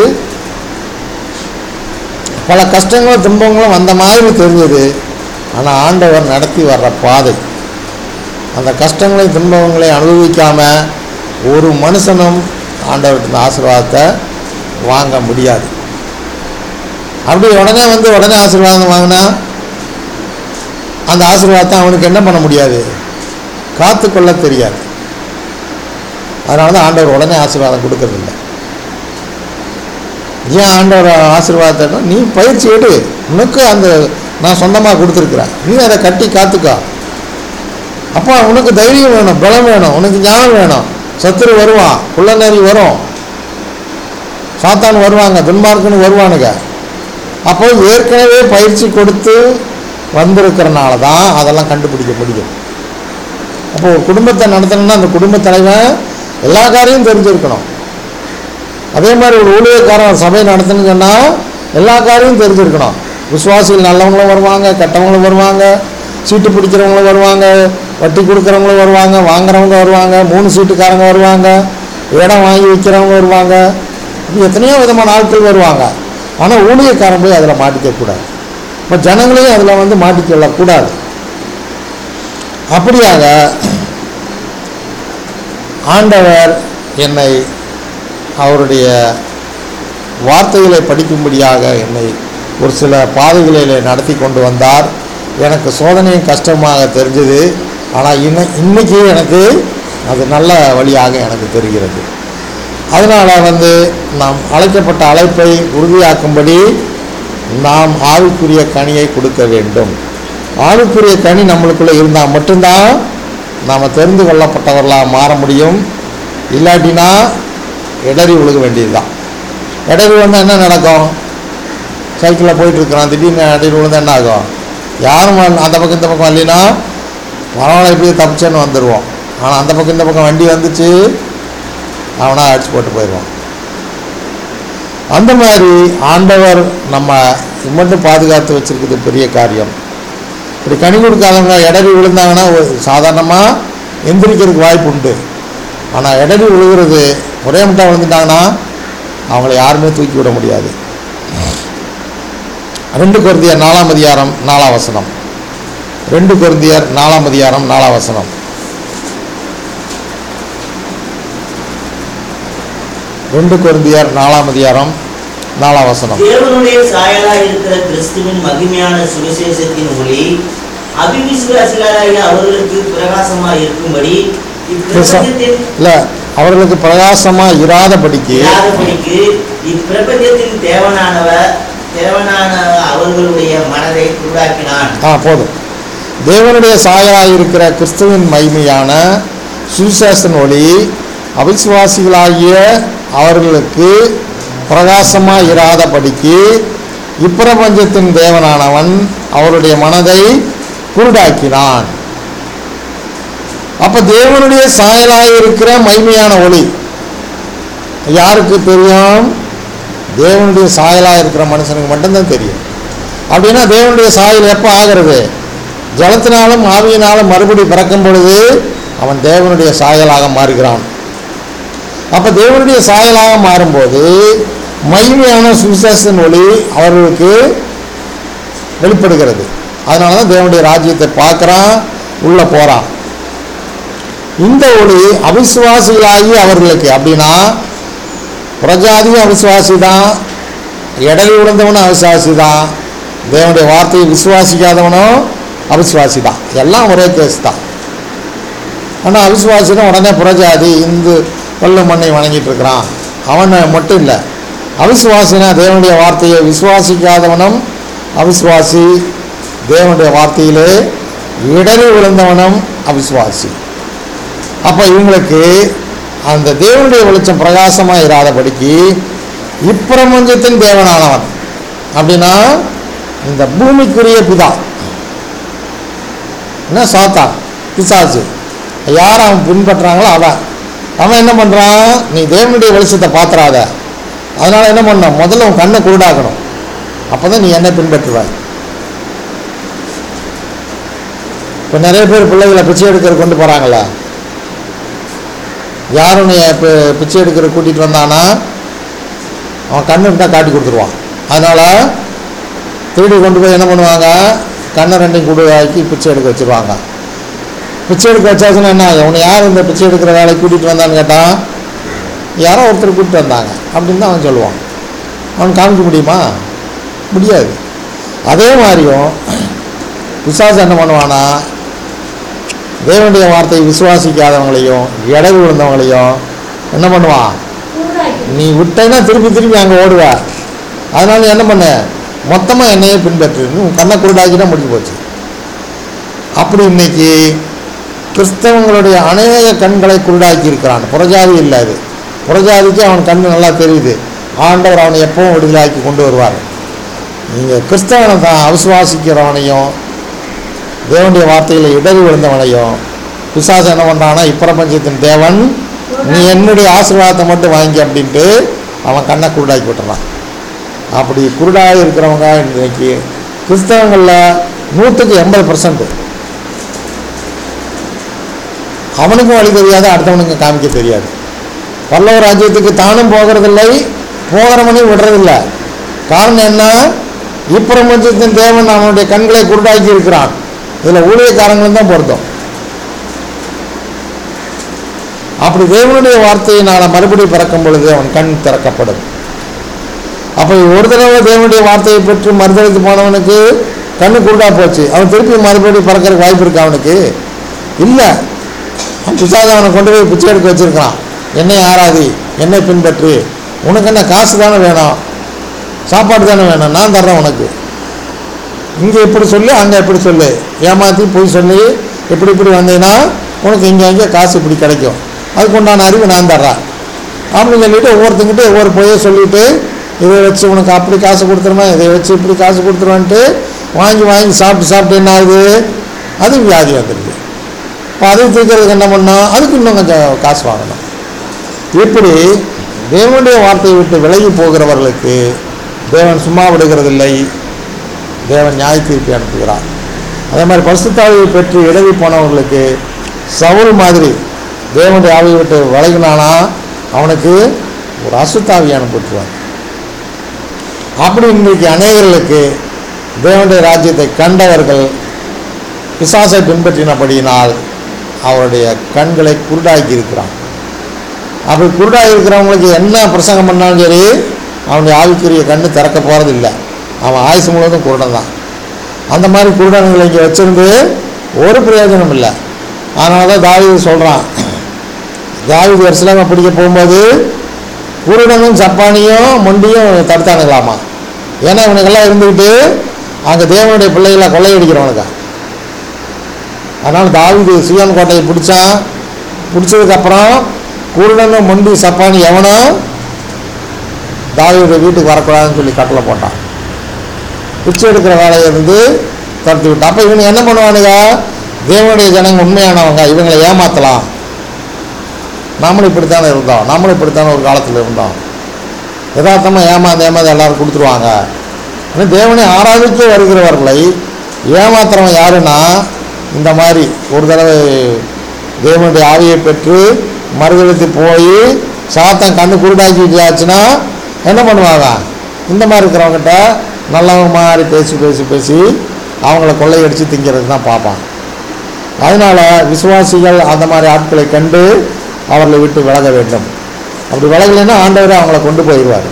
பல கஷ்டங்களும் துன்பங்களும் வந்த மாதிரி தெரிஞ்சது ஆனால் ஆண்டவர் நடத்தி வர்ற பாதை அந்த கஷ்டங்களையும் துன்பங்களையும் அனுபவிக்காமல் ஒரு மனுஷனும் ஆண்டவர்கிட்ட ஆசீர்வாதத்தை வாங்க முடியாது அப்படி உடனே வந்து உடனே ஆசீர்வாதம் வாங்கினா அந்த ஆசீர்வாதத்தை அவனுக்கு என்ன பண்ண முடியாது காத்துக்கொள்ள தெரியாது அதனால தான் ஆண்டவர் உடனே ஆசீர்வாதம் கொடுக்கறதில்ல ஏன் ஆண்டவர் ஆசீர்வாதத்தை நீ பயிற்சி எடு உனக்கு அந்த நான் சொந்தமாக கொடுத்துருக்குறேன் நீ அதை கட்டி காத்துக்கோ அப்போ உனக்கு தைரியம் வேணும் பலம் வேணும் உனக்கு ஞானம் வேணும் சத்துரு வருவான் குள்ளநரி வரும் சாத்தான் வருவாங்க துன்மார்க்குன்னு வருவானுங்க அப்போ ஏற்கனவே பயிற்சி கொடுத்து வந்திருக்கிறனால தான் அதெல்லாம் கண்டுபிடிக்க முடியும் அப்போ ஒரு குடும்பத்தை நடத்தணும்னா அந்த குடும்ப தலைவன் எல்லா காரியம் தெரிஞ்சிருக்கணும் அதே மாதிரி ஒரு ஊழியக்காரன் சபை நடத்தணும்னு சொன்னால் எல்லா காரியம் தெரிஞ்சிருக்கணும் விசுவாசிகள் நல்லவங்களும் வருவாங்க கெட்டவங்களும் வருவாங்க சீட்டு பிடிக்கிறவங்களும் வருவாங்க வட்டி கொடுக்குறவங்களும் வருவாங்க வாங்குறவங்க வருவாங்க மூணு சீட்டுக்காரங்க வருவாங்க இடம் வாங்கி விற்கிறவங்க வருவாங்க இப்படி எத்தனையோ விதமான ஆட்கள் வருவாங்க ஆனால் ஊழியக்காரன் போய் அதில் மாட்டிக்கக்கூடாது இப்போ ஜனங்களையும் அதில் வந்து மாட்டிக்கொள்ளக்கூடாது அப்படியாக ஆண்டவர் என்னை அவருடைய வார்த்தைகளை படிக்கும்படியாக என்னை ஒரு சில பாதைகளில் நடத்தி கொண்டு வந்தார் எனக்கு சோதனையும் கஷ்டமாக தெரிஞ்சது ஆனால் இன்ன இன்னைக்கு எனக்கு அது நல்ல வழியாக எனக்கு தெரிகிறது அதனால் வந்து நாம் அழைக்கப்பட்ட அழைப்பை உறுதியாக்கும்படி நாம் ஆவிக்குரிய கனியை கொடுக்க வேண்டும் ஆவிக்குரிய கனி நம்மளுக்குள்ளே இருந்தால் மட்டும்தான் நாம் தெரிந்து கொள்ளப்பட்டவர்களாக மாற முடியும் இல்லாட்டினா இடறி விழுக வேண்டியதுதான் இடறி விழுந்தால் என்ன நடக்கும் சைக்கிளில் போயிட்டுருக்குறான் திடீர்னு இடறி விழுந்தா என்ன ஆகும் யாரும் வ- அந்த பக்கம் இந்த பக்கம் வரலினா பரவாயில்ல இப்படி தப்பிச்சேன்னு வந்துடுவோம் ஆனால் அந்த பக்கம் இந்த பக்கம் வண்டி வந்துச்சு அவனா அடிச்சு போட்டு போயிடுவான் அந்த மாதிரி ஆண்டவர் நம்ம மட்டும் பாதுகாத்து வச்சிருக்குது பெரிய காரியம் இப்படி கனி கொடுக்காதவங்க இடறி விழுந்தாங்கன்னா சாதாரணமாக எந்திரிக்கிறதுக்கு வாய்ப்பு உண்டு ஆனால் இடறி விழுகிறது ஒரே முட்டா விழுந்துட்டாங்கன்னா அவங்கள யாருமே தூக்கி விட முடியாது ரெண்டு கொருந்தியர் நாலாம் அதிகாரம் நாலாம் வசனம் ரெண்டு கொருந்தியர் நாலாம் அதிகாரம் நாலாம் வசனம் ரெண்டு கொருந்தியர் நாலாம் அதிகாரம் நாலாம் வசனம் தேவனுடைய சாயலாய் இருக்கிற கிறிஸ்துவின் மகிமையான சுவிசேஷத்தின் ஒளி அபிவிசுவாசிகளாகிய அவர்களுக்கு பிரகாசமாய் இருக்கும்படி இப்பிரபஞ்சத்தின் இல்லை அவர்களுக்கு பிரகாசமாக இராதபடிக்கு இல்லாதபடிக்கு இப்பிரபஞ்சத்தின் தேவனானவர் தேவனான அவர்களுடைய மனதை உருவாக்கினான் ஆ போதும் தேவனுடைய சாயலாய் இருக்கிற கிறிஸ்துவின் மகிமையான சுவிசேஷன் ஒளி அவிசுவாசிகளாகிய அவர்களுக்கு பிரகாசமாக இராதபடிக்கு இப்பிரபஞ்சத்தின் தேவனானவன் அவருடைய மனதை குருடாக்கினான் அப்போ தேவனுடைய சாயலாய் இருக்கிற மகிமையான ஒளி யாருக்கு தெரியும் தேவனுடைய சாயலாக இருக்கிற மனுஷனுக்கு மட்டும்தான் தெரியும் அப்படின்னா தேவனுடைய சாயல் எப்போ ஆகிறது ஜலத்தினாலும் ஆவியினாலும் மறுபடி பிறக்கும் பொழுது அவன் தேவனுடைய சாயலாக மாறுகிறான் அப்போ தேவனுடைய சாயலாக மாறும்போது மகிமையான சுவிசேஷன் ஒளி அவர்களுக்கு வெளிப்படுகிறது அதனால தான் தேவனுடைய ராஜ்யத்தை பார்க்குறான் உள்ளே போகிறான் இந்த ஒளி அவிசுவாசிகளாகி அவர்களுக்கு அப்படின்னா புறஜாதியும் அவிசுவாசி தான் இடறி விழுந்தவனும் அவிசுவாசி தான் தேவனுடைய வார்த்தையை விசுவாசிக்காதவனும் அவிசுவாசி தான் எல்லாம் ஒரே கேஸ் தான் ஆனால் அவிசுவாசினா உடனே புறஜாதி இந்து கொல்லும் மண்ணை வணங்கிட்டு இருக்கிறான் அவன் மட்டும் இல்லை அவிசுவாசினா தேவனுடைய வார்த்தையை விசுவாசிக்காதவனும் அவிசுவாசி தேவனுடைய வார்த்தையிலே இடறி விழுந்தவனும் அவிசுவாசி அப்போ இவங்களுக்கு அந்த தேவனுடைய வெளிச்சம் பிரகாசமாக இராதபடிக்கு இப்பிரபஞ்சத்தின் தேவனானவன் அப்படின்னா இந்த பூமிக்குரிய பிதா என்ன சாத்தான் பிசாசு யார் அவன் பின்பற்றுறாங்களோ அவன் அவன் என்ன பண்ணுறான் நீ தேவனுடைய வெளிச்சத்தை பாத்துறாத அதனால் என்ன பண்ணணும் முதல்ல உன் கண்ணை குருடாக்கணும் அப்போ தான் நீ என்ன பின்பற்றுவாய் இப்போ நிறைய பேர் பிள்ளைகளை பிச்சை எடுக்கிற கொண்டு போகிறாங்களா யாரும் நீ இப்போ பிச்சை எடுக்கிற கூட்டிகிட்டு வந்தானா அவன் கண்ணு இருந்தால் காட்டி கொடுத்துருவான் அதனால் திருடி கொண்டு போய் என்ன பண்ணுவாங்க கண்ணை ரெண்டையும் குடுவாக்கி பிச்சை எடுக்க வச்சுருவாங்க பிச்சை எடுக்க வச்சாச்சுன்னா என்ன ஆகும் உன்னை யார் இந்த பிச்சை எடுக்கிற வேலைக்கு கூட்டிகிட்டு வந்தான்னு கேட்டான் யாரோ ஒருத்தர் கூப்பிட்டு வந்தாங்க அப்படின்னு தான் அவன் சொல்லுவான் அவன் காமிக்க முடியுமா முடியாது அதே மாதிரியும் பிசாசு என்ன பண்ணுவானா தேவனுடைய வார்த்தையை விசுவாசிக்காதவங்களையும் இடது விழுந்தவங்களையும் என்ன பண்ணுவான் குருடாக்கி நீ விட்டேன்னா திருப்பி திருப்பி அங்கே ஓடுவ அதனால என்ன பண்ண மொத்தமாக என்னையே பின்பற்று உன் கண்ணை குருடாக்கிட்டா முடிஞ்சு போச்சு அப்படி இன்னைக்கு கிறிஸ்தவங்களுடைய அநேக கண்களை குருடாக்கி இருக்கிறான் புறஜாதி இல்லை அது புறஜாதிக்கு அவன் கண் நல்லா தெரியுது ஆண்டவர் அவனை எப்பவும் விடுதலாக்கி கொண்டு வருவார் நீங்கள் கிறிஸ்தவனை தான் அவிசுவாசிக்கிறவனையும் தேவனுடைய வார்த்தைகளை இடறி விழுந்தவனையும் பிசாசு என்ன பண்ணுறான்னா இப்பிரபஞ்சத்தின் தேவன் நீ என்னுடைய ஆசீர்வாதத்தை மட்டும் வாங்கி அப்படின்ட்டு அவன் கண்ணை குருடாக்கி விட்டுறான் அப்படி குருடாக இருக்கிறவங்க இன்னைக்கு கிறிஸ்தவங்களில் நூற்றுக்கு எண்பது பர்சன்ட் அவனுக்கும் வழி தெரியாது அடுத்தவனுக்கு காமிக்க தெரியாது பல்லவ ராஜ்யத்துக்கு தானும் போகிறதில்லை போகிறவனையும் விடுறதில்லை காரணம் என்ன இப்பிரபஞ்சத்தின் தேவன் அவனுடைய கண்களை குருடாக்கி இருக்கிறான் இதில் ஊழியக்காரங்களும் தான் பொருத்தம் அப்படி தேவனுடைய வார்த்தையினால் மறுபடியும் பிறக்கும் பொழுது அவன் கண் திறக்கப்படும் அப்போ ஒரு தடவை தேவனுடைய வார்த்தையை பெற்று மறுதளித்து போனவனுக்கு கண்ணு குருடா போச்சு அவன் திருப்பி மறுபடியும் பிறக்கிறதுக்கு வாய்ப்பு இருக்கா அவனுக்கு இல்லை அவன் பிசாத அவனை கொண்டு போய் பிச்சை எடுக்க வச்சிருக்கான் என்னை ஆராதி என்னை பின்பற்றி உனக்கு என்ன காசு தானே வேணும் சாப்பாடு தானே வேணும் நான் தர்றேன் உனக்கு இங்கே இப்படி சொல்லு அங்கே இப்படி சொல்லு ஏமாற்றி போய் சொல்லி இப்படி இப்படி வந்தீங்கன்னா உனக்கு இங்கே இங்கே காசு இப்படி கிடைக்கும் அதுக்கு உண்டான அறிவு நான் தர்றேன் அப்படின்னு சொல்லிட்டு ஒவ்வொருத்தங்கிட்ட ஒவ்வொரு பொய்யை சொல்லிட்டு இதை வச்சு உனக்கு அப்படி காசு கொடுத்துருவேன் இதை வச்சு இப்படி காசு கொடுத்துருவேன்ட்டு வாங்கி வாங்கி சாப்பிட்டு சாப்பிட்டு என்ன ஆகுது அது வியாதி வந்துடுது இப்போ அதை தீர்க்கறதுக்கு என்ன பண்ணோம் அதுக்கு இன்னும் கொஞ்சம் காசு வாங்கணும் இப்படி தேவனுடைய வார்த்தையை விட்டு விலகி போகிறவர்களுக்கு தேவன் சும்மா விடுகிறதில்லை தேவன் நியாய தீர்ப்பு அனுப்புகிறார் அதே மாதிரி பரிசுத்தாவியை பெற்று இடவி போனவர்களுக்கு சவுல் மாதிரி தேவனுடைய ஆவியை விட்டு விலகினானா அவனுக்கு ஒரு அசுத்தாவி அனுப்பிட்டுருவார் அப்படி இன்றைக்கு அநேகர்களுக்கு தேவனுடைய ராஜ்யத்தை கண்டவர்கள் பிசாசை பின்பற்றினபடியினால் அவருடைய கண்களை குருடாக்கி இருக்கிறான் அப்படி குருடாகி இருக்கிறவங்களுக்கு என்ன பிரசங்கம் பண்ணாலும் சரி அவனுடைய ஆவிக்குரிய கண்ணு திறக்க போகிறது இல்லை அவன் ஆயுசு முழுவதும் குருடன் தான் அந்த மாதிரி குருடன்களை இங்கே வச்சிருந்து ஒரு பிரயோஜனம் இல்லை அதனால தான் தாவீது சொல்கிறான் தாவீது வருஷலாம பிடிக்க போகும்போது குருடனும் சப்பானியும் மொண்டியும் தடுத்தானுங்களாமா ஏன்னா இவனுக்கெல்லாம் இருந்துக்கிட்டு அங்கே தேவனுடைய பிள்ளைகளை கொள்ளையடிக்கிறவனுக்கா அதனால் தாவீது சியோன் கோட்டையை பிடிச்சான் பிடிச்சதுக்கப்புறம் குருடனும் மொண்டி சப்பானி எவனும் தாவீதுடைய வீட்டுக்கு வரக்கூடாதுன்னு சொல்லி கட்டளை போட்டான் பிச்சை எடுக்கிற வேலையை இருந்து தடுத்து விட்டான் அப்போ இவங்க என்ன பண்ணுவானுங்க தேவனுடைய ஜனங்க உண்மையானவங்க இவங்களை ஏமாற்றலாம் நாமளும் இப்படித்தானே இருந்தோம் நாமளும் இப்படித்தானே ஒரு காலத்தில் இருந்தோம் யதார்த்தமாக ஏமாந்து ஏமாந்து எல்லாரும் கொடுத்துருவாங்க ஆனால் தேவனை ஆராதிக்க வருகிறவர்களை ஏமாத்துறவன் யாருன்னா இந்த மாதிரி ஒரு தடவை தேவனுடைய ஆவியை பெற்று மறுதளித்து போய் சாத்தன் கண்ணு குருடாக்கிட்டாச்சுன்னா என்ன பண்ணுவாங்க இந்த மாதிரி இருக்கிறவங்ககிட்ட நல்லவங்க மாதிரி பேசி பேசி பேசி அவங்கள கொள்ளையடித்து திங்கிறது தான் பார்ப்பான் அதனால் விசுவாசிகள் அந்த மாதிரி ஆட்களை கண்டு அவர்களை விட்டு விலக வேண்டும் அப்படி விலகலைன்னா ஆண்டவர் அவங்கள கொண்டு போயிடுவார்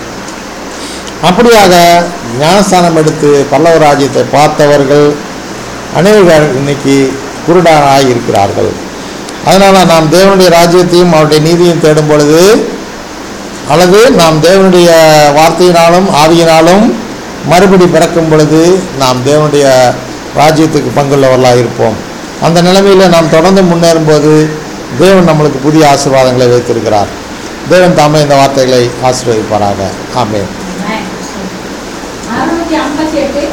அப்படியாக ஞானஸ்தானம் எடுத்து பல்லவ ராஜ்யத்தை பார்த்தவர்கள் அநேகர் இன்னைக்கு குருடாராக இருக்கிறார்கள் அதனால் நாம் தேவனுடைய ராஜ்யத்தையும் அவருடைய நீதியையும் தேடும் பொழுது அல்லது நாம் தேவனுடைய வார்த்தையினாலும் ஆவியினாலும் மறுபடி பிறக்கும் பொழுது நாம் தேவனுடைய ராஜ்யத்துக்கு பங்குள்ளவர்களாக இருப்போம் அந்த நிலைமையில் நாம் தொடர்ந்து முன்னேறும்போது தேவன் நம்மளுக்கு புதிய ஆசீர்வாதங்களை வைத்திருக்கிறார் தேவன் தாமே இந்த வார்த்தைகளை ஆசீர்வதிப்பாராக ஆமென் அறுநூத்தி ஐம்பத்தி எட்டு